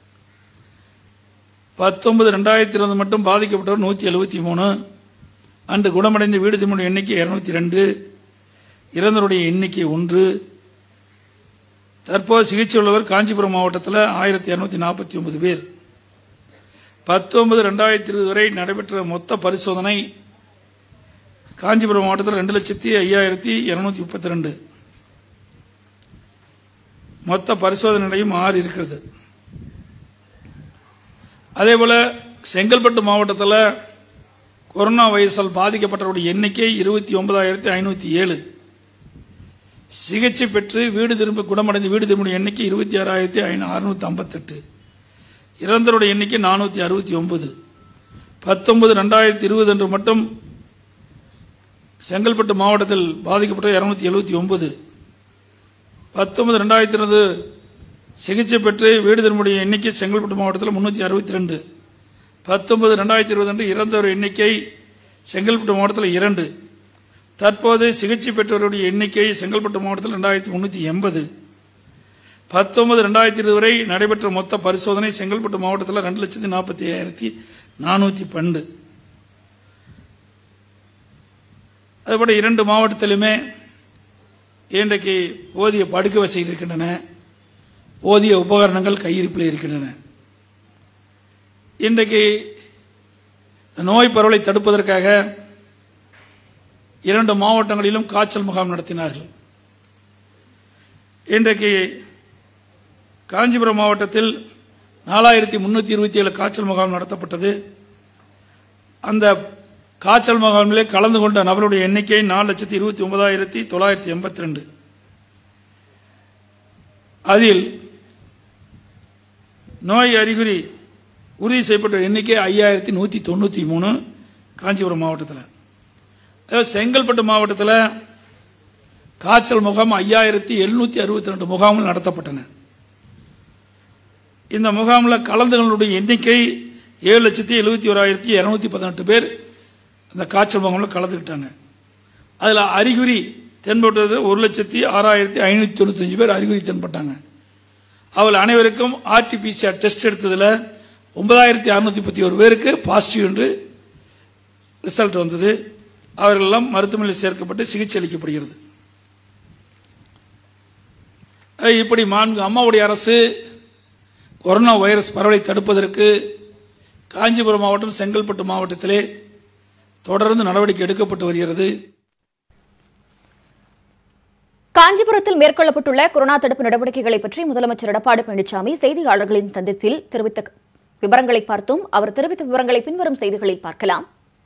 பத்தொன்பது ரெண்டாயிரத்தி இருபது மட்டும் பாதிக்கப்பட்டவர் நூற்றி எழுபத்தி மூணு அன்று குணமடைந்த வீடு திரும்பிய எண்ணிக்கை இருநூத்தி ரெண்டு இறந்தவருடைய எண்ணிக்கை ஒன்று தற்போது சிகிச்சை உள்ளவர் காஞ்சிபுரம் மாவட்டத்தில் ஆயிரத்தி இரநூத்தி நாற்பத்தி ஒன்பது பேர் பத்தொன்பது ரெண்டாயிரத்தி இருபது வரை நடைபெற்ற மொத்த பரிசோதனை காஞ்சிபுரம் மாவட்டத்தில் ரெண்டு லட்சத்தி ஐயாயிரத்தி இருநூத்தி முப்பத்தி ரெண்டு மொத்த பரிசோதனை நிலையம் ஆறு இருக்கிறது அதே போல செங்கல்பட்டு மாவட்டத்தில் கொரோனா வைரஸால் பாதிக்கப்பட்டவருடைய எண்ணிக்கை இருபத்தி ஒன்பதாயிரத்தி ஐநூற்றி ஏழு சிகிச்சை பெற்று வீடு திரும்ப குணமடைந்து வீடு திரும்பிய எண்ணிக்கை இருபத்தி ஆறாயிரத்தி அறுநூத்தி ஐம்பத்தெட்டு இறந்தவருடைய எண்ணிக்கை நானூற்றி அறுபத்தி ஒன்பது பத்தொன்பது ரெண்டாயிரத்தி இருபது அன்று மட்டும் செங்கல்பட்டு மாவட்டத்தில் பாதிக்கப்பட்ட இருநூத்தி எழுபத்தி ஒன்பது பத்தொன்பது ரெண்டாயிரத்தி இருபது சிகிச்சை பெற்று வீடு திரும்பிய எண்ணிக்கை செங்கல்பட்டு மாவட்டத்தில் முன்னூற்றி அறுபத்தி ரெண்டு பத்தொன்பது ரெண்டாயிரத்தி இருபது அன்று இறந்தவர் எண்ணிக்கை செங்கல்பட்டு மாவட்டத்தில் இரண்டு தற்போது சிகிச்சை பெற்றவருடைய எண்ணிக்கை செங்கல்பட்டு மாவட்டத்தில் ரெண்டாயிரத்தி முன்னூற்றி எண்பது பத்தொன்பது ரெண்டாயிரத்தி இருபது வரை நடைபெற்ற மொத்த பரிசோதனை செங்கல்பட்டு மாவட்டத்தில் ரெண்டு லட்சத்தி நாற்பத்தி ஐயாயிரத்தி நானூற்றி பன்னெண்டு அதுபோல இரண்டு மாவட்டத்திலுமே இன்றைக்கு போதிய படுக்கை வசதிகள் இருக்கின்றன போதிய உபகரணங்கள் கையிருப்பில் இருக்கின்றன இன்றைக்கு நோய் பரவலை தடுப்பதற்காக இரண்டு மாவட்டங்களிலும் காய்ச்சல் முகாம் நடத்தினார்கள் இன்றைக்கு காஞ்சிபுரம் மாவட்டத்தில் நாலாயிரத்தி முன்னூற்றி இருபத்தி ஏழு காய்ச்சல் முகாம் நடத்தப்பட்டது அந்த காய்ச்சல் முகாமிலே கலந்து கொண்ட நபருடைய எண்ணிக்கை நாலு லட்சத்தி இருபத்தி ஒன்பதாயிரத்தி தொள்ளாயிரத்தி எண்பத்தி ரெண்டு அதில் நோய் அறிகுறி உறுதி செய்யப்பட்ட எண்ணிக்கை ஐயாயிரத்தி நூற்றி தொண்ணூற்றி மூணு காஞ்சிபுரம் மாவட்டத்தில் அதாவது செங்கல்பட்டு மாவட்டத்தில் காய்ச்சல் முகாம் ஐயாயிரத்தி எழுநூற்றி அறுபத்தி ரெண்டு முகாம்கள் நடத்தப்பட்டன இந்த முகாமில் கலந்துகளுடைய எண்ணிக்கை ஏழு லட்சத்தி எழுபத்தி ஓராயிரத்தி இரநூத்தி பதினெட்டு பேர் இந்த காய்ச்சல் முகாமில் கலந்துக்கிட்டாங்க அதில் அறிகுறி தென்பட்டது ஒரு லட்சத்தி ஆறாயிரத்தி ஐநூற்றி தொண்ணூத்தஞ்சு பேர் அறிகுறி தென்பட்டாங்க அவள் அனைவருக்கும் ஆர்டிபிசிஆர் டெஸ்ட் எடுத்ததில் ஒன்பதாயிரத்தி அறுநூற்றி முப்பத்தி ஒரு பேருக்கு பாசிட்டிவ் என்று ரிசல்ட் வந்தது அவர்களெல்லாம் மருத்துவமனையில் சேர்க்கப்பட்டு சிகிச்சை அளிக்கப்படுகிறது அஹ் இப்படி மாண்பு அம்மாவுடைய அரசு கொரோனா வைரஸ் பரவலை தடுப்பதற்கு காஞ்சிபுரம் மாவட்டம் செங்கல்பட்டு மாவட்டத்திலே தொடர்ந்து நடவடிக்கை எடுக்கப்பட்டு வருகிறது
காஞ்சிபுரத்தில் மேற்கொள்ளப்பட்டுள்ள கொரோனா தடுப்பு நடவடிக்கைகளை பற்றி முதலமைச்சர் எடப்பாடி பழனிசாமி செய்தியாளர்களின் சந்திப்பில் தெரிவித்த விவரங்களை பார்த்தோம் அவர் தெரிவித்த விவரங்களை பின்வரும் செய்திகளில் பார்க்கலாம்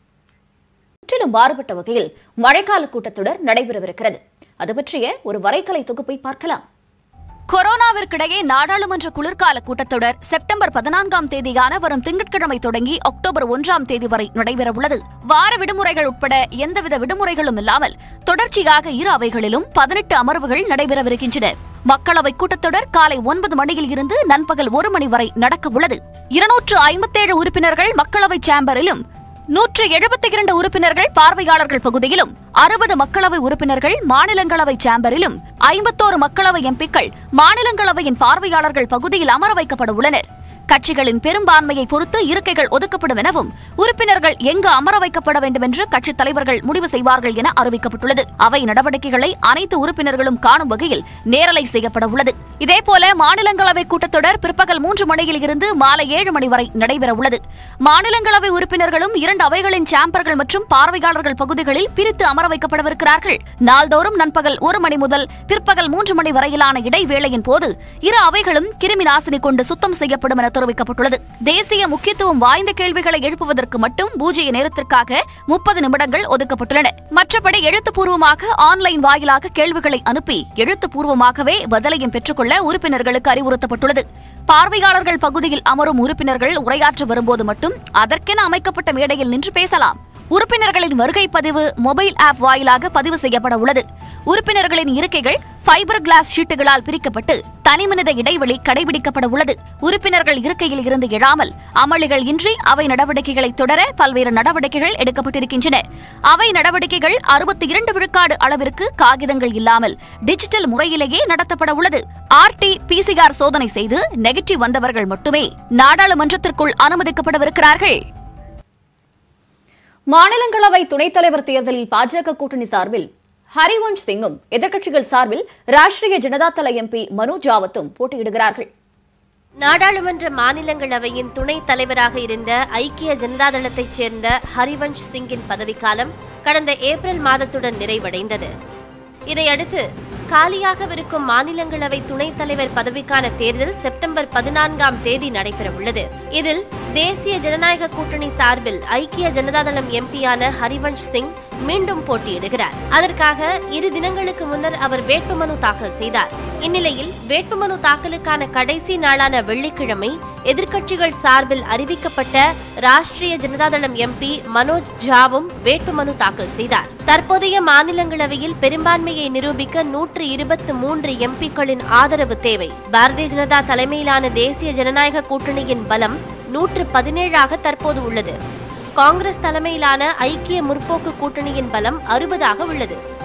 முற்றிலும் மாறுபட்ட வகையில் மழைக்கால கூட்டத்தொடர் நடைபெறவிருக்கிறது அது பற்றிய ஒரு வரைகலை தொகுப்பை பார்க்கலாம் கொரோனாவிற்கிடையே நாடாளுமன்ற குளிர்கால கூட்டத்தொடர் செப்டம்பர் பதினான்காம் தேதியான வரும் திங்கட்கிழமை தொடங்கி அக்டோபர் ஒன்றாம் தேதி வரை நடைபெறவுள்ளது வார விடுமுறைகள் உட்பட எந்தவித விடுமுறைகளும் இல்லாமல் தொடர்ச்சியாக இரு அவைகளிலும் பதினெட்டு அமர்வுகள் நடைபெறவிருக்கின்றன மக்களவை கூட்டத்தொடர் காலை ஒன்பது மணியில் இருந்து நண்பகல் ஒரு மணி வரை நடக்க உள்ளது இருநூற்று ஐம்பத்தேழு உறுப்பினர்கள் மக்களவை சேம்பரிலும் நூற்று எழுபத்தி இரண்டு உறுப்பினர்கள் பார்வையாளர்கள் பகுதியிலும் அறுபது மக்களவை உறுப்பினர்கள் மாநிலங்களவை சேம்பரிலும் ஐம்பத்தோரு மக்களவை எம்பிக்கள் மாநிலங்களவையின் பார்வையாளர்கள் பகுதியில் அமர வைக்கப்பட உள்ளனர் கட்சிகளின் பெரும்பான்மையை பொறுத்து இருக்கைகள் ஒதுக்கப்படும் எனவும் உறுப்பினர்கள் எங்கு அமர வைக்கப்பட வேண்டும் என்று கட்சித் தலைவர்கள் முடிவு செய்வார்கள் என அறிவிக்கப்பட்டுள்ளது அவை நடவடிக்கைகளை அனைத்து உறுப்பினர்களும் காணும் வகையில் நேரலை செய்யப்பட உள்ளது இதேபோல மாநிலங்களவை கூட்டத்தொடர் பிற்பகல் மூன்று மணியில் இருந்து மாலை ஏழு மணி வரை நடைபெற உள்ளது மாநிலங்களவை உறுப்பினர்களும் இரண்டு அவைகளின் சாம்பர்கள் மற்றும் பார்வையாளர்கள் பகுதிகளில் பிரித்து அமர வைக்கப்படவிருக்கிறார்கள் நாள்தோறும் நண்பகல் ஒரு மணி முதல் பிற்பகல் மூன்று மணி வரையிலான இடைவேளையின் போது இரு அவைகளும் கிருமி நாசினி கொண்டு சுத்தம் செய்யப்படும் என தெரிவிக்கப்பட்டுள்ளது தேசிய முக்கியத்துவம் வாய்ந்த கேள்விகளை எழுப்புவதற்கு மட்டும் பூஜ்ய நேரத்திற்காக முப்பது நிமிடங்கள் ஒதுக்கப்பட்டுள்ளன மற்றபடி எழுத்துப்பூர்வமாக ஆன்லைன் வாயிலாக கேள்விகளை அனுப்பி எழுத்துப்பூர்வமாகவே பதிலையும் பெற்றுக்கொள்ள உறுப்பினர்களுக்கு அறிவுறுத்தப்பட்டுள்ளது பார்வையாளர்கள் பகுதியில் அமரும் உறுப்பினர்கள் உரையாற்ற வரும்போது மட்டும் அதற்கென அமைக்கப்பட்ட மேடையில் நின்று பேசலாம் உறுப்பினர்களின் வருகை பதிவு மொபைல் ஆப் வாயிலாக பதிவு செய்யப்பட உள்ளது உறுப்பினர்களின் இருக்கைகள் ஃபைபர் கிளாஸ் ஷீட்டுகளால் பிரிக்கப்பட்டு தனிமனித இடைவெளி கடைபிடிக்கப்பட உள்ளது உறுப்பினர்கள் இருக்கையில் இருந்து எழாமல் அமளிகள் இன்றி அவை நடவடிக்கைகளை தொடர பல்வேறு நடவடிக்கைகள் எடுக்கப்பட்டிருக்கின்றன அவை நடவடிக்கைகள் அறுபத்தி இரண்டு விழுக்காடு அளவிற்கு காகிதங்கள் இல்லாமல் டிஜிட்டல் முறையிலேயே நடத்தப்பட உள்ளது ஆர்டி பிசிஆர் சோதனை செய்து நெகட்டிவ் வந்தவர்கள் மட்டுமே நாடாளுமன்றத்திற்குள் அனுமதிக்கப்படவிருக்கிறார்கள் மாநிலங்களவை துணைத் தலைவர் தேர்தலில் பாஜக கூட்டணி சார்பில் ஹரிவன்ஷ் சிங்கும் எதிர்க்கட்சிகள் சார்பில் ராஷ்டிரிய ஜனதா தள எம்பி மனு ஜாவத்தும் போட்டியிடுகிறார்கள்
நாடாளுமன்ற மாநிலங்களவையின் துணைத் தலைவராக இருந்த ஐக்கிய ஜனதாதளத்தைச் சேர்ந்த ஹரிவன்ஷ் சிங்கின் பதவிக்காலம் கடந்த ஏப்ரல் மாதத்துடன் நிறைவடைந்தது இதையடுத்து காலியாகவிருக்கும் மாநிலங்களவை துணைத் தலைவர் பதவிக்கான தேர்தல் செப்டம்பர் பதினான்காம் தேதி நடைபெறவுள்ளது இதில் தேசிய ஜனநாயக கூட்டணி சார்பில் ஐக்கிய ஜனதாதளம் எம்பியான ஹரிவன்ஷ் சிங் மீண்டும் போட்டியிடுகிறார் அதற்காக இரு தினங்களுக்கு முன்னர் அவர் வேட்புமனு தாக்கல் செய்தார் இந்நிலையில் வேட்புமனு தாக்கலுக்கான கடைசி நாளான வெள்ளிக்கிழமை எதிர்க்கட்சிகள் சார்பில் அறிவிக்கப்பட்ட ராஷ்டிரிய ஜனதாதளம் எம்பி மனோஜ் ஜாவும் வேட்புமனு தாக்கல் செய்தார் தற்போதைய மாநிலங்களவையில் பெரும்பான்மையை நிரூபிக்க நூற்று இருபத்து மூன்று எம்பிக்களின் ஆதரவு தேவை பாரதிய ஜனதா தலைமையிலான தேசிய ஜனநாயக கூட்டணியின் பலம் நூற்று பதினேழாக தற்போது உள்ளது காங்கிரஸ் தலைமையிலான ஐக்கிய முற்போக்கு கூட்டணியின் பலம் அறுபதாக உள்ளது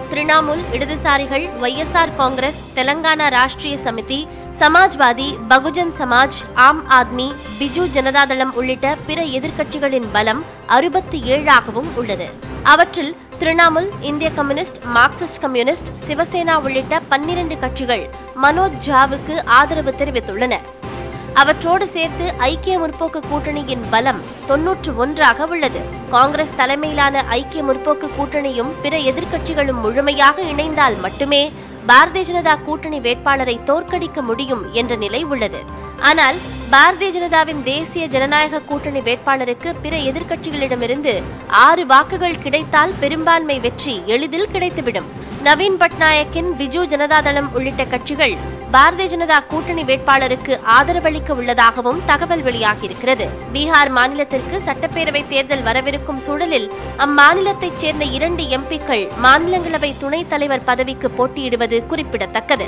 திரிணாமுல் இடதுசாரிகள் ஒய்எஸ்ஆர் காங்கிரஸ் தெலங்கானா ராஷ்டிரிய சமிதி சமாஜ்வாதி பகுஜன் சமாஜ் ஆம் ஆத்மி பிஜு ஜனதாதளம் உள்ளிட்ட பிற எதிர்க்கட்சிகளின் பலம் அறுபத்தி ஏழாகவும் உள்ளது அவற்றில் திரிணாமுல் இந்திய கம்யூனிஸ்ட் மார்க்சிஸ்ட் கம்யூனிஸ்ட் சிவசேனா உள்ளிட்ட பன்னிரண்டு கட்சிகள் மனோஜ் ஜாவுக்கு ஆதரவு தெரிவித்துள்ளன அவற்றோடு சேர்த்து ஐக்கிய முற்போக்கு கூட்டணியின் பலம் தொன்னூற்று ஒன்றாக உள்ளது காங்கிரஸ் தலைமையிலான ஐக்கிய முற்போக்கு கூட்டணியும் பிற எதிர்க்கட்சிகளும் முழுமையாக இணைந்தால் மட்டுமே பாரதிய ஜனதா கூட்டணி வேட்பாளரை தோற்கடிக்க முடியும் என்ற நிலை உள்ளது ஆனால் பாரதிய ஜனதாவின் தேசிய ஜனநாயக கூட்டணி வேட்பாளருக்கு பிற எதிர்க்கட்சிகளிடமிருந்து ஆறு வாக்குகள் கிடைத்தால் பெரும்பான்மை வெற்றி எளிதில் கிடைத்துவிடும் நவீன் பட்நாயக்கின் பிஜு ஜனதாதளம் உள்ளிட்ட கட்சிகள் பாரதிய ஜனதா கூட்டணி வேட்பாளருக்கு ஆதரவளிக்க உள்ளதாகவும் தகவல் வெளியாகியிருக்கிறது பீகார் மாநிலத்திற்கு சட்டப்பேரவை தேர்தல் வரவிருக்கும் சூழலில் அம்மாநிலத்தைச் சேர்ந்த இரண்டு எம்பிக்கள் மாநிலங்களவை துணைத் தலைவர் பதவிக்கு போட்டியிடுவது குறிப்பிடத்தக்கது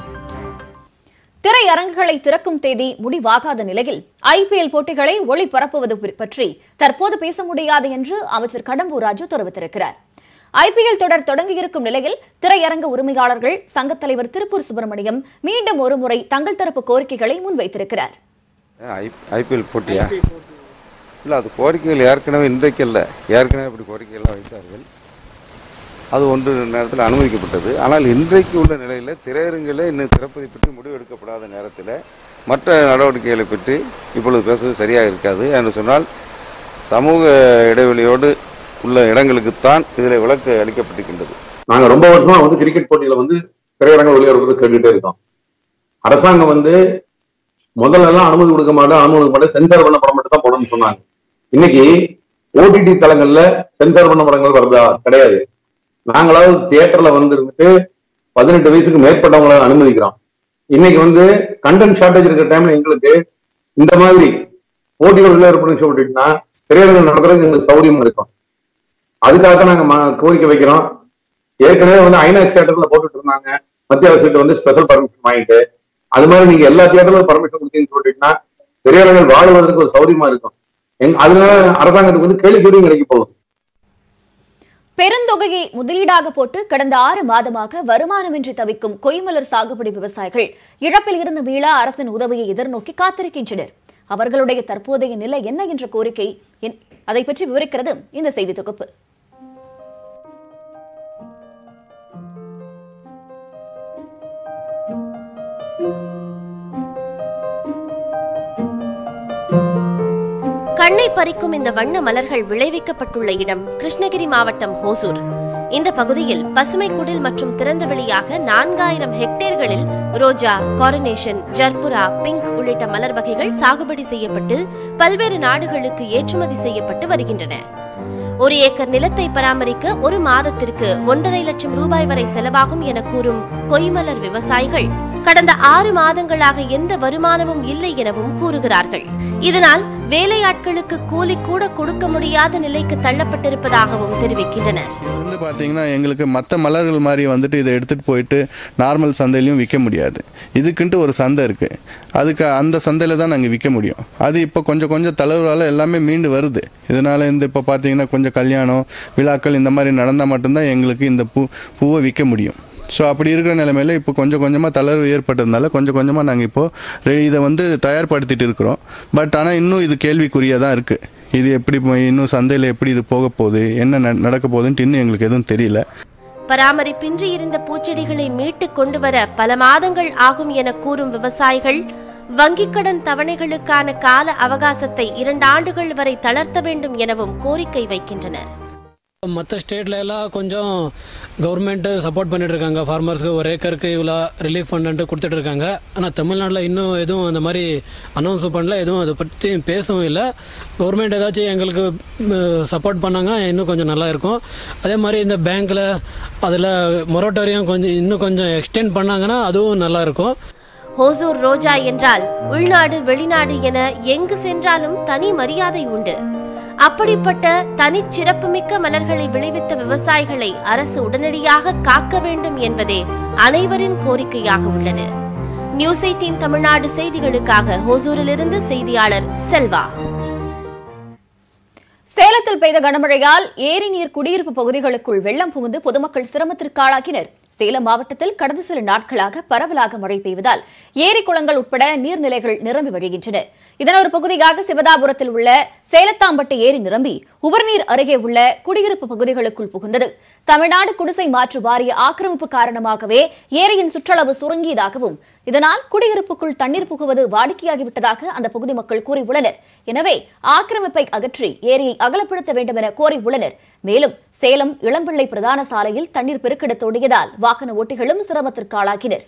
திரையரங்குகளை திறக்கும் தேதி முடிவாகாத நிலையில் ஐபிஎல் போட்டிகளை ஒளிபரப்புவது பற்றி தற்போது பேச முடியாது என்று அமைச்சர் கடம்பூர் ராஜு தெரிவித்திருக்கிறார் ஐபிஎல் தொடர் தொடங்கியிருக்கும் நிலையில் திரையரங்க உரிமையாளர்கள் சங்கத் தலைவர் திருப்பூர் சுப்பிரமணியம் மீண்டும் ஒருமுறை தங்கள் தரப்பு கோரிக்கைகளை முன்வைத்திருக்கிறார்
ஐபிஎல் போட்டியா இல்லை அது கோரிக்கைகள் ஏற்கனவே இன்றைக்கு இல்லை ஏற்கனவே அப்படி கோரிக்கைகள்லாம் வைத்தார்கள் அது ஒன்று நேரத்தில் அனுமதிக்கப்பட்டது ஆனால் இன்றைக்கு உள்ள நிலையில் திரையரங்கில் இன்னும் திறப்பதை பற்றி முடிவு எடுக்கப்படாத நேரத்தில் மற்ற நடவடிக்கைகளை பற்றி இப்பொழுது பேசுவது சரியாக இருக்காது என்று சொன்னால் சமூக இடைவெளியோடு உள்ள இடங்களுக்குத்தான் இதில் விலக்கு அளிக்கப்பட்டிருக்கின்றது
நாங்க ரொம்ப வருஷமா வந்து கிரிக்கெட் போட்டியில வந்து திரையரங்க ஒளிபரப்பு கேட்டுட்டே இருக்கோம் அரசாங்கம் வந்து முதல்ல எல்லாம் அனுமதி கொடுக்க மாட்டோம் அனுமதி கொடுக்க மாட்டோம் சென்சார் பண்ண படம் மட்டும் தான் போடணும்னு சொன்னாங்க இன்னைக்கு ஓடிடி தளங்கள்ல சென்சார் பண்ண படங்கள் வருதா கிடையாது நாங்களாவது தியேட்டர்ல வந்து இருந்துட்டு பதினெட்டு வயசுக்கு மேற்பட்டவங்களை அனுமதிக்கிறோம் இன்னைக்கு வந்து கண்டென்ட் ஷார்டேஜ் இருக்கிற டைம்ல எங்களுக்கு இந்த மாதிரி போட்டிகள் விளையாட்டு சொல்லிட்டுனா திரையரங்கம் நடத்துறதுக்கு எங்களுக்கு சௌகரியமா இருக்கும் அதுக்காக நாங்க ம- கோரிக்கை வைக்கிறோம் ஏற்கனவே வந்து ஐநாக்ஸ் தியேட்டர்ல போட்டுட்டு இருந்தாங்க மத்திய அரசு வந்து ஸ்பெஷல் பர்மிஷன் வாங்கிட்டு அது மாதிரி நீங்க எல்லா தியேட்டர்லும் பர்மிஷன் கொடுத்தீங்கன்னு சொல்லிட்டீங்கன்னா திரையரங்கள் வாழ்வதற்கு ஒரு சௌகரியமா இருக்கும் எங்க அதனால அரசாங்கத்துக்கு வந்து கேள்விக்குறியும் கிடைக்க போகுது
பெருந்தொகையை முதலீடாக போட்டு கடந்த ஆறு மாதமாக வருமானமின்றி தவிக்கும் கொய்மலர் சாகுபடி விவசாயிகள் இழப்பில் இருந்து மீள அரசின் உதவியை எதிர்நோக்கி காத்திருக்கின்றனர் அவர்களுடைய தற்போதைய நிலை என்ன என்ற கோரிக்கை என்- அதை பற்றி விவரிக்கிறது இந்த செய்தி தொகுப்பு
கண்ணை பறிக்கும் இந்த வண்ண மலர்கள் விளைவிக்கப்பட்டுள்ள இடம் கிருஷ்ணகிரி மாவட்டம் ஹோசூர் இந்த பகுதியில் பசுமை குடில் மற்றும் திறந்தவெளியாக நான்காயிரம் ஹெக்டேர்களில் ரோஜா காரனேஷன் ஜர்புரா பிங்க் உள்ளிட்ட மலர் வகைகள் சாகுபடி செய்யப்பட்டு பல்வேறு நாடுகளுக்கு ஏற்றுமதி செய்யப்பட்டு வருகின்றன ஒரு ஏக்கர் நிலத்தை பராமரிக்க ஒரு மாதத்திற்கு ஒன்றரை லட்சம் ரூபாய் வரை செலவாகும் என கூறும் கொய்மலர் விவசாயிகள் கடந்த ஆறு மாதங்களாக எந்த வருமானமும் இல்லை எனவும் கூறுகிறார்கள் இதனால் வேலையாட்களுக்கு கூலி கூட கொடுக்க முடியாத நிலைக்கு தள்ளப்பட்டிருப்பதாகவும் தெரிவிக்கின்றனர்
இது வந்து பார்த்தீங்கன்னா எங்களுக்கு மற்ற மலர்கள் மாதிரி வந்துட்டு இதை எடுத்துகிட்டு போயிட்டு நார்மல் சந்தையிலையும் விற்க முடியாது இதுக்குன்ட்டு ஒரு சந்தை இருக்குது அதுக்கு அந்த சந்தையில் தான் நாங்கள் விற்க முடியும் அது இப்போ கொஞ்சம் கொஞ்சம் தலைவரால் எல்லாமே மீண்டு வருது இதனால் இந்த இப்போ பார்த்தீங்கன்னா கொஞ்சம் கல்யாணம் விழாக்கள் இந்த மாதிரி நடந்தால் மட்டும்தான் எங்களுக்கு இந்த பூ பூவை விற்க முடியும் ஸோ அப்படி இருக்கிற நிலைமையில இப்போ கொஞ்சம் கொஞ்சமாக தளர்வு ஏற்பட்டதுனால கொஞ்சம் கொஞ்சமாக நாங்கள் இப்போது இதை வந்து தயார்படுத்திட்டு இருக்கிறோம் பட் ஆனால் இன்னும் இது கேள்விக்குறியாக தான் இருக்குது இது எப்படி போய் இன்னும் சந்தையில் எப்படி இது போக போகுது என்ன நட- நடக்க போகுதுன்ட்டு இன்னும் எங்களுக்கு எதுவும் தெரியல
பராமரிப்பின்றி இருந்த பூச்செடிகளை மீட்டுக் கொண்டு வர பல மாதங்கள் ஆகும் என கூறும் விவசாயிகள் வங்கிக் கடன் தவணைகளுக்கான கால அவகாசத்தை இரண்டு ஆண்டுகள் வரை தளர்த்த வேண்டும் எனவும் கோரிக்கை வைக்கின்றனர்
மற்ற ஸ்டேட்ல எல்லாம் கொஞ்சம் கவர்மெண்ட்டு சப்போர்ட் பண்ணிட்டு இருக்காங்க ஃபார்மர்ஸ்க்கு ஒரு ஏக்கருக்கு இவ்வளோ ரிலீஃப் ஃபண்டுன்ட்டு கொடுத்துட்டு இருக்காங்க ஆனால் தமிழ்நாட்டில் இன்னும் எதுவும் அந்த மாதிரி அனௌன்ஸ் பண்ணல எதுவும் அதை பற்றி பேசவும் இல்லை கவர்மெண்ட் ஏதாச்சும் எங்களுக்கு சப்போர்ட் பண்ணாங்கன்னா இன்னும் கொஞ்சம் நல்லா இருக்கும் அதே மாதிரி இந்த பேங்க்கில் அதில் மொரட்டோரியம் கொஞ்சம் இன்னும் கொஞ்சம் எக்ஸ்டெண்ட் பண்ணாங்கன்னா அதுவும் நல்லா இருக்கும்
ஹோசூர் ரோஜா என்றால் உள்நாடு வெளிநாடு என எங்கு சென்றாலும் தனி மரியாதை உண்டு அப்படிப்பட்ட தனிச்சிறப்புமிக்க மலர்களை விளைவித்த விவசாயிகளை அரசு உடனடியாக காக்க வேண்டும் என்பதே அனைவரின் கோரிக்கையாக உள்ளது நியூஸ் எயிட்டீன் தமிழ்நாடு செய்திகளுக்காக ஹோசூரிலிருந்து செய்தியாளர் செல்வா
சேலத்தில் பெய்த கனமழையால் ஏரி நீர் குடியிருப்பு பகுதிகளுக்குள் வெள்ளம் புகுந்து பொதுமக்கள் சிரமத்திற்கு ஆளாகினர் சேலம் மாவட்டத்தில் கடந்த சில நாட்களாக பரவலாக மழை பெய்வதால் ஏரி குளங்கள் உட்பட நீர்நிலைகள் நிரம்பி வழிகின்றன இதன் ஒரு பகுதியாக சிவதாபுரத்தில் உள்ள சேலத்தாம்பட்டு ஏரி நிரம்பி உவர்நீர் அருகே உள்ள குடியிருப்பு பகுதிகளுக்குள் புகுந்தது தமிழ்நாடு குடிசை மாற்று வாரிய ஆக்கிரமிப்பு காரணமாகவே ஏரியின் சுற்றளவு சுருங்கியதாகவும் இதனால் குடியிருப்புக்குள் தண்ணீர் புகுவது வாடிக்கையாகிவிட்டதாக அந்த பகுதி மக்கள் கூறியுள்ளனர் எனவே ஆக்கிரமிப்பை அகற்றி ஏரியை அகலப்படுத்த வேண்டும் என கோரியுள்ளனர் மேலும் சேலம் இளம்பிள்ளை பிரதான சாலையில் தண்ணீர் பெருக்கெடுத்தோடியதால் வாகன ஓட்டிகளும் சிரமத்திற்கு ஆளாகினர்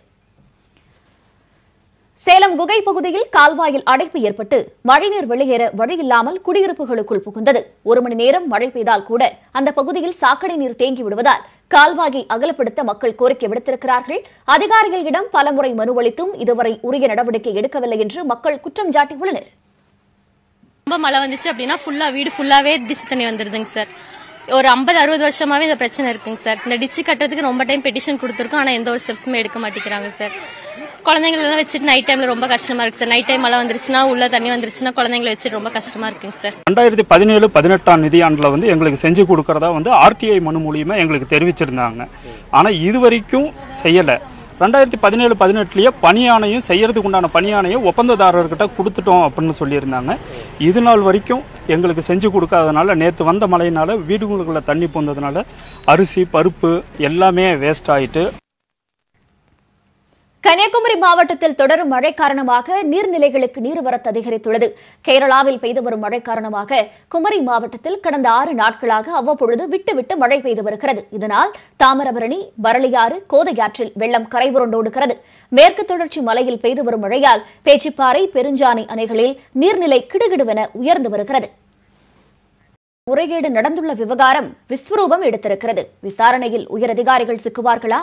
சேலம் குகை பகுதியில் கால்வாயில் அடைப்பு ஏற்பட்டு மழைநீர் வெளியேற வழியில்லாமல் குடியிருப்புகளுக்குள் புகுந்தது ஒரு மணி நேரம் மழை பெய்தால் கூட அந்த பகுதியில் சாக்கடை நீர் தேங்கி விடுவதால் கால்வாயை அகலப்படுத்த மக்கள் கோரிக்கை விடுத்திருக்கிறார்கள் அதிகாரிகளிடம் பலமுறை மனு அளித்தும் இதுவரை உரிய நடவடிக்கை எடுக்கவில்லை என்று மக்கள் குற்றம் சாட்டியுள்ளனர்
ரொம்ப மழை வந்துச்சு அப்படின்னா ஃபுல்லா வீடு ஃபுல்லாவே டிச் தண்ணி வந்துருதுங்க சார் ஒரு ஐம்பது அறுபது வருஷமாவே இந்த பிரச்சனை இருக்குங்க சார் இந்த டிச்சு கட்டுறதுக்கு ரொம்ப டைம் பெட்டிஷன் கொடுத்துருக்கோம் ஆனா எந்த ஒரு ஸ்டெப்ஸுமே எடுக்க மாட்டேங்கிறாங்க சார் குழந்தைங்களெல்லாம் வச்சுட்டு நைட் டைம்ல ரொம்ப கஷ்டமா இருக்கு சார் நைட் டைம் மழை வந்துருச்சுன்னா உள்ள தண்ணி வந்துருச்சுன்னா குழந்தைங்களை வச்சுட்டு ரொம்ப கஷ்டமா இருக்குங்க சார்
ரெண்டாயிரத்தி பதினேழு பதினெட்டாம் நிதியாண்டில் வந்து எங்களுக்கு செஞ்சு கொடுக்கறதா வந்து ஆர்டிஐ மனு மூலியமா எங்களுக்கு தெரிவிச்சிருந்தாங்க ஆனால் இது வரைக்கும் செய்யலை ரெண்டாயிரத்தி பதினேழு பதினெட்டுலேயே பணியானையும் செய்யறதுக்கு உண்டான பணியானையும் ஒப்பந்ததாரர்கிட்ட கொடுத்துட்டோம் அப்படின்னு சொல்லியிருந்தாங்க இது நாள் வரைக்கும் எங்களுக்கு செஞ்சு கொடுக்காதனால நேற்று வந்த மழையினால வீடுகளுக்குள்ள தண்ணி போந்ததுனால அரிசி பருப்பு எல்லாமே வேஸ்ட் ஆயிட்டு
கன்னியாகுமரி மாவட்டத்தில் தொடரும் மழை காரணமாக நீர்நிலைகளுக்கு நீர்வரத்து அதிகரித்துள்ளது கேரளாவில் பெய்து வரும் மழை காரணமாக குமரி மாவட்டத்தில் கடந்த ஆறு நாட்களாக அவ்வப்பொழுது விட்டு விட்டு மழை பெய்து வருகிறது இதனால் தாமிரபரணி வரளியாறு கோதையாற்றில் வெள்ளம் கரைபுரண்டோடுகிறது மேற்கு தொடர்ச்சி மலையில் பெய்து வரும் மழையால் பேச்சிப்பாறை பெருஞ்சாணி அணைகளில் நீர்நிலை கிடுகிடுவென உயர்ந்து வருகிறது முறைகேடு நடந்துள்ள விவகாரம் விஸ்வரூபம் எடுத்திருக்கிறது விசாரணையில் உயரதிகாரிகள் சிக்குவார்களா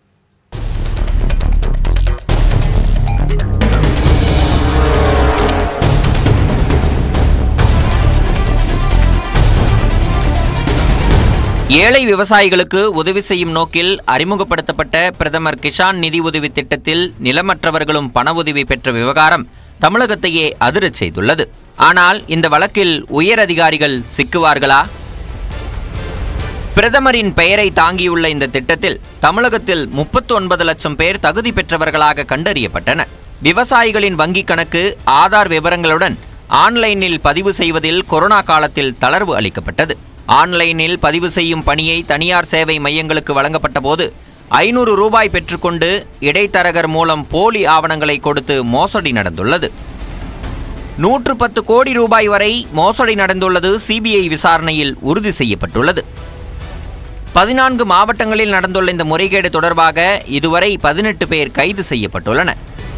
ஏழை விவசாயிகளுக்கு உதவி செய்யும் நோக்கில் அறிமுகப்படுத்தப்பட்ட பிரதமர் கிஷான் நிதி உதவி திட்டத்தில் நிலமற்றவர்களும் பண உதவி பெற்ற விவகாரம் தமிழகத்தையே அதிரச் செய்துள்ளது ஆனால் இந்த வழக்கில் உயர் அதிகாரிகள் சிக்குவார்களா பிரதமரின் பெயரை தாங்கியுள்ள இந்த திட்டத்தில் தமிழகத்தில் முப்பத்தி ஒன்பது லட்சம் பேர் தகுதி பெற்றவர்களாக கண்டறியப்பட்டனர் விவசாயிகளின் வங்கிக் கணக்கு ஆதார் விவரங்களுடன் ஆன்லைனில் பதிவு செய்வதில் கொரோனா காலத்தில் தளர்வு அளிக்கப்பட்டது ஆன்லைனில் பதிவு செய்யும் பணியை தனியார் சேவை மையங்களுக்கு வழங்கப்பட்ட போது ஐநூறு ரூபாய் பெற்றுக்கொண்டு இடைத்தரகர் மூலம் போலி ஆவணங்களை கொடுத்து மோசடி நடந்துள்ளது நூற்று பத்து கோடி ரூபாய் வரை மோசடி நடந்துள்ளது சிபிஐ விசாரணையில் உறுதி செய்யப்பட்டுள்ளது பதினான்கு மாவட்டங்களில் நடந்துள்ள இந்த முறைகேடு தொடர்பாக இதுவரை பதினெட்டு பேர் கைது செய்யப்பட்டுள்ளனர்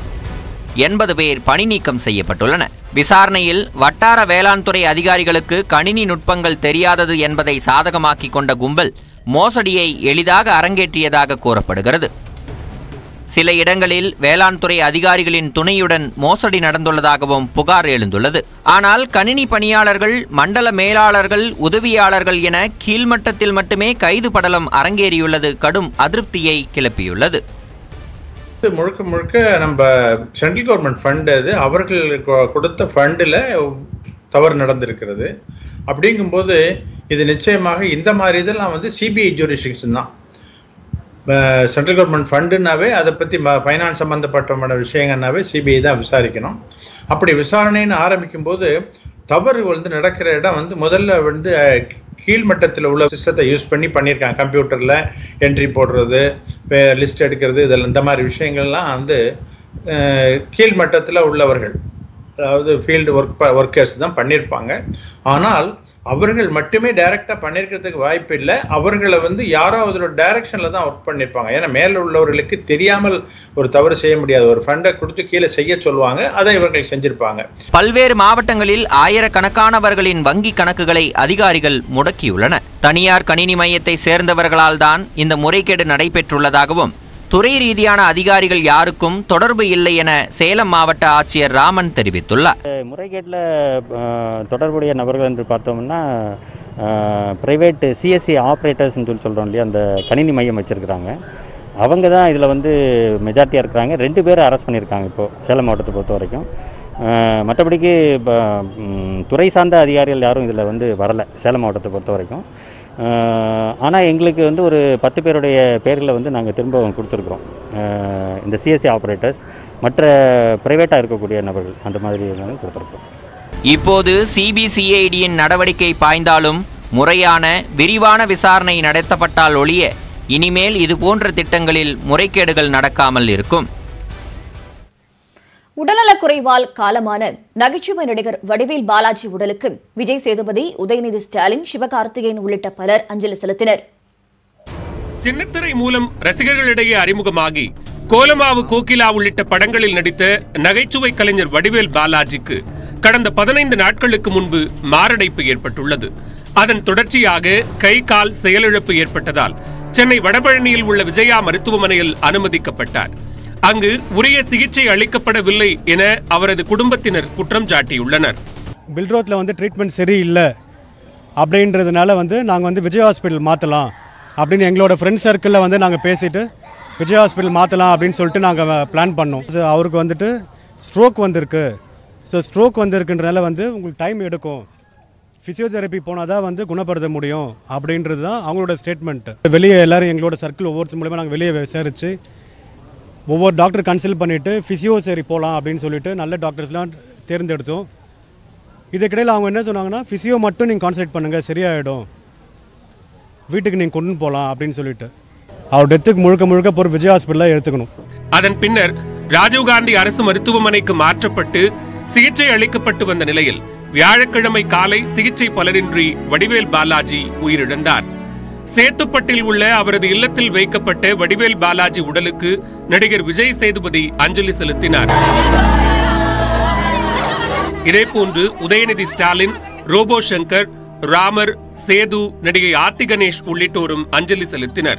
எண்பது பேர் பணி நீக்கம் செய்யப்பட்டுள்ளனர் விசாரணையில் வட்டார வேளாண் துறை அதிகாரிகளுக்கு கணினி நுட்பங்கள் தெரியாதது என்பதை சாதகமாக்கிக் கொண்ட கும்பல் மோசடியை எளிதாக அரங்கேற்றியதாக கூறப்படுகிறது சில இடங்களில் வேளாண் துறை அதிகாரிகளின் துணையுடன் மோசடி நடந்துள்ளதாகவும் புகார் எழுந்துள்ளது ஆனால் கணினி பணியாளர்கள் மண்டல மேலாளர்கள் உதவியாளர்கள் என கீழ்மட்டத்தில் மட்டுமே கைது படலம் அரங்கேறியுள்ளது கடும் அதிருப்தியை கிளப்பியுள்ளது
இது முழுக்க முழுக்க நம்ம சென்ட்ரல் கவர்மெண்ட் ஃபண்ட் அது அவர்கள் கொ- கொடுத்த ஃபண்டில் தவறு நடந்திருக்கிறது அப்படிங்கும்போது இது நிச்சயமாக இந்த மாதிரி இதெல்லாம் வந்து சிபிஐ ஜூரிஸ்டிக்ஷன் தான் சென்ட்ரல் கவர்மெண்ட் ஃபண்டுனாவே அதை பற்றி ஃபைனான்ஸ் சம்மந்தப்பட்ட விஷயங்கள்னாவே சிபிஐ தான் விசாரிக்கணும் அப்படி விசாரணைன்னு ஆரம்பிக்கும் போது தவறு வந்து நடக்கிற இடம் வந்து முதல்ல வந்து அஹ், கீழ்மட்டத்தில் உள்ள சிஸ்டத்தை யூஸ் பண்ணி பண்ணியிருக்காங்க கம்ப்யூட்டரில் என்ட்ரி போடுறது லிஸ்ட் எடுக்கிறது இதில் இந்த மாதிரி விஷயங்கள்லாம் வந்து அஹ், கீழ்மட்டத்தில் உள்ளவர்கள் அதாவது ஃபீல்டு ஒர்க் ஒர்க்கர்ஸ் தான் பண்ணியிருப்பாங்க ஆனால் அவர்கள் மட்டுமே டைரெக்டாக பண்ணியிருக்கிறதுக்கு வாய்ப்பு இல்லை அவர்களை வந்து யாரோ அதோட டைரக்ஷனில் தான் ஒர்க் பண்ணியிருப்பாங்க ஏன்னா மேலே உள்ளவர்களுக்கு தெரியாமல் ஒரு தவறு செய்ய முடியாது ஒரு ஃபண்டை கொடுத்து கீழே செய்ய சொல்லுவாங்க அதை இவர்கள் செஞ்சிருப்பாங்க
பல்வேறு மாவட்டங்களில் ஆயிரக்கணக்கானவர்களின் வங்கி கணக்குகளை அதிகாரிகள் முடக்கியுள்ளனர் தனியார் கணினி மையத்தை சேர்ந்தவர்களால் தான் இந்த முறைகேடு நடைபெற்றுள்ளதாகவும் துறை ரீதியான அதிகாரிகள் யாருக்கும் தொடர்பு இல்லை என சேலம் மாவட்ட ஆட்சியர் ராமன் தெரிவித்துள்ளார்
முறைகேட்டில் தொடர்புடைய நபர்கள் என்று பார்த்தோம்னா ப்ரைவேட் சிஎஸ்சி ஆப்ரேட்டர்ஸ்னு சொல்லி சொல்கிறோம் இல்லையா அந்த கணினி மையம் வச்சுருக்கிறாங்க அவங்க தான் இதில் வந்து மெஜாரிட்டியாக இருக்கிறாங்க ரெண்டு பேரை அரெஸ்ட் பண்ணியிருக்காங்க இப்போது சேலம் மாவட்டத்தை பொறுத்த வரைக்கும் அஹ், மற்றபடிக்கு இப்போ ம், துறை சார்ந்த அதிகாரிகள் யாரும் இதில் வந்து வரலை சேலம் மாவட்டத்தை பொறுத்த வரைக்கும் ஆனால் எங்களுக்கு வந்து ஒரு பத்து பேருடைய பெயர்களை வந்து நாங்கள் திரும்ப கொடுத்துருக்குறோம் அஹ், இந்த சிஎஸ்சி ஆப்ரேட்டர்ஸ் மற்ற ப்ரைவேட்டாக இருக்கக்கூடிய நபர்கள் அந்த மாதிரி வந்து கொடுத்துருக்குறோம்
இப்போது சிபிசிஐடியின் நடவடிக்கை பாய்ந்தாலும் முறையான விரிவான விசாரணை நடத்தப்பட்டால் ஒழிய இனிமேல் இதுபோன்ற திட்டங்களில் முறைகேடுகள் நடக்காமல் இருக்கும்
உடல்நலக்குறைவால் காலமான நகைச்சுவை நடிகர் வடிவேல் பாலாஜி உடலுக்கு விஜய் சேதுபதி உதயநிதி ஸ்டாலின் சிவகார்த்திகேயன் உள்ளிட்ட பலர் அஞ்சலி செலுத்தினர்
சின்னத்திரை மூலம் ரசிகர்களிடையே அறிமுகமாகி கோலமாவு கோகிலா உள்ளிட்ட படங்களில் நடித்த நகைச்சுவை கலைஞர் வடிவேல் பாலாஜிக்கு கடந்த பதினைந்து நாட்களுக்கு முன்பு மாரடைப்பு ஏற்பட்டுள்ளது அதன் தொடர்ச்சியாக கை கால் செயலிழப்பு ஏற்பட்டதால் சென்னை வடபழனியில் உள்ள விஜயா மருத்துவமனையில் அனுமதிக்கப்பட்டார் அங்கு உரிய சிகிச்சை அளிக்கப்படவில்லை என அவரது குடும்பத்தினர் குற்றம் சாட்டியுள்ளனர்
பில்ரோத்தில் வந்து ட்ரீட்மெண்ட் சரியில்லை அப்படின்றதுனால வந்து நாங்கள் வந்து விஜய் ஹாஸ்பிட்டல் மாற்றலாம் அப்படின்னு எங்களோட ஃப்ரெண்ட் சர்க்கிளில் வந்து நாங்கள் பேசிட்டு விஜய் ஹாஸ்பிட்டல் மாற்றலாம் அப்படின்னு சொல்லிட்டு நாங்கள் பிளான் பண்ணோம் So, அவருக்கு வந்துட்டு ஸ்ட்ரோக் வந்திருக்கு ஸோ ஸ்ட்ரோக் வந்திருக்குன்றனால வந்து உங்களுக்கு டைம் எடுக்கும் ஃபிசியோதெரப்பி போனால் தான் வந்து குணப்படுத்த முடியும் அப்படின்றது தான் அவங்களோட ஸ்டேட்மெண்ட் வெளியே எல்லாரும் எங்களோட சர்க்கிள் ஒவ்வொரு மூலமாக நாங்கள் வெளியே விசாரித்து ஒவ்வொரு டாக்டர் கன்சல்ட் பண்ணிவிட்டு ஃபிசியோ சரி போகலாம் அப்படின்னு சொல்லிட்டு நல்ல டாக்டர்ஸ்லாம் தேர்ந்தெடுத்தோம் இதுக்கிடையில் அவங்க என்ன சொன்னாங்கன்னா ஃபிசியோ மட்டும் நீங்கள் கான்சன்ட்ரேட் பண்ணுங்கள் சரியாயிடும் வீட்டுக்கு நீங்கள் கொண்டு போகலாம் அப்படின்னு சொல்லிட்டு அவர் டெத்துக்கு முழுக்க முழுக்க போகிற விஜய் ஹாஸ்பிட்டலில் எடுத்துக்கணும்
அதன் பின்னர் ராஜீவ்காந்தி அரசு மருத்துவமனைக்கு மாற்றப்பட்டு சிகிச்சை அளிக்கப்பட்டு வந்த நிலையில் வியாழக்கிழமை காலை சிகிச்சை பலனின்றி வடிவேல் பாலாஜி உயிரிழந்தார் சேத்துப்பட்டில் உள்ள அவரது இல்லத்தில் வைக்கப்பட்ட வடிவேல் பாலாஜி உடலுக்கு நடிகர் விஜய் சேதுபதி அஞ்சலி செலுத்தினார் இதேபோன்று உதயநிதி ஸ்டாலின் ரோபோ சங்கர் ராமர் சேது நடிகை ஆர்த்தி கணேஷ் உள்ளிட்டோரும் அஞ்சலி செலுத்தினர்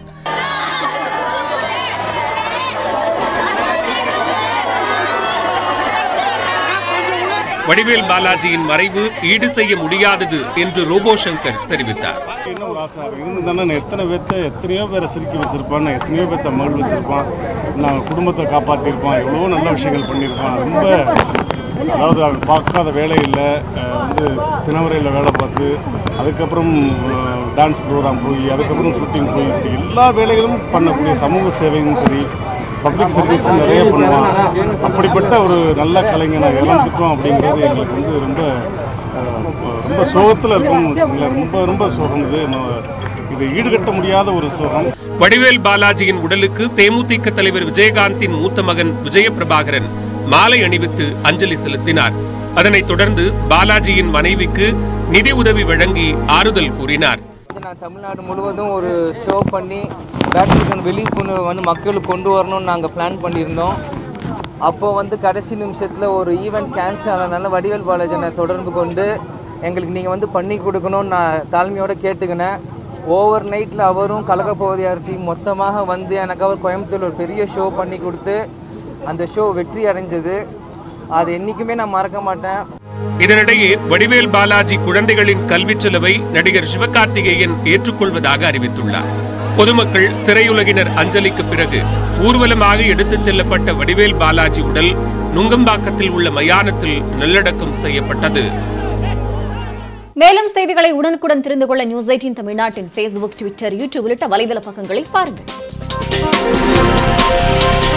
வடிவேல் பாலாஜியின் மறைவு ஈடு செய்ய முடியாதது என்று ரோபோ சங்கர் தெரிவித்தார்
என்ன ஒரு ஆசை இருந்து தானே நான் எத்தனை பேர்த்த எத்தனையோ பேரை சிரிக்க வச்சிருப்பான் நான் எத்தனையோ பேர்த்த மகிழ் வச்சிருப்பான் நான் குடும்பத்தை காப்பாற்றிருப்பான் எவ்வளோ நல்ல விஷயங்கள் பண்ணியிருப்பான் ரொம்ப அதாவது அவன் பார்க்காத வேலை இல்லை அஹ் வந்து தினவரையில் வேலை பார்த்து அதுக்கப்புறம் டான்ஸ் ப்ரோக்ராம் போய் அதுக்கப்புறம் ஷூட்டிங் போய் இப்படி எல்லா வேலைகளும் பண்ணக்கூடிய சமூக சேவையும் சரி பப்ளிக் சர்வீஸும் நிறைய பண்ணுவான் அப்படிப்பட்ட ஒரு நல்ல கலைஞனை இழந்துட்டோம் அப்படிங்கிறது எங்களுக்கு வந்து ரொம்ப அஹ், ரொம்ப சோகத்தில் இருக்கும் ரொம்ப ரொம்ப சோகம் இது நான் இது ஈடுகட்ட முடியாத ஒரு சோகம்
வடிவேல் பாலாஜியின் உடலுக்கு தேமுதிக தலைவர் விஜயகாந்தின் மூத்த மகன் விஜயபிரபாகரன் மாலை அணிவித்து அஞ்சலி செலுத்தினார் அதனைத் தொடர்ந்து பாலாஜியின் மனைவிக்கு நிதி உதவி வழங்கி ஆறுதல் கூறினார்
நான் தமிழ்நாடு முழுவதும் ஒரு ஷோ பண்ணி பேட்மிண்டன் விழிப்புணர்வு வந்து மக்களுக்கு கொண்டு வரணும்னு நாங்கள் பிளான் பண்ணியிருந்தோம் அப்போ வந்து கடைசி நிமிஷத்தில் ஒரு ஈவெண்ட் கேன்சல் ஆனதுனால வடிவேல் பாலாஜனை தொடர்பு கொண்டு எங்களுக்கு நீங்கள் வந்து பண்ணி கொடுக்கணும்னு நான் தாழ்மையோடு கேட்டுக்கினேன் ஓவர் நைட்டில் அவரும் கலகப்பகுதியார் டீம் மொத்தமாக வந்து எனக்கு அவர் கோயம்புத்தூர் ஒரு பெரிய ஷோ பண்ணி கொடுத்து அந்த ஷோ வெற்றி அடைஞ்சது அது என்றைக்குமே நான் மறக்க மாட்டேன்
இதனிடையே வடிவேல் பாலாஜி குழந்தைகளின் கல்விச் செலவை நடிகர் சிவகார்த்திகேயன் ஏற்றுக்கொள்வதாக அறிவித்துள்ளார் பொதுமக்கள் திரையுலகினர் அஞ்சலிக்கு பிறகு ஊர்வலமாக எடுத்துச் செல்லப்பட்ட வடிவேல் பாலாஜி உடல் நுங்கம்பாக்கத்தில் உள்ள மயானத்தில் நல்லடக்கம் செய்யப்பட்டது
மேலும் செய்திகளை உடனுக்குடன் தெரிந்து கொள்ள நியூஸ் எயிட்டின் தமிழ்நாட்டின் ஃபேஸ்புக் ட்விட்டர் யூடியூப் உள்ளிட்ட வலைதள பக்கங்களை பாருங்கள்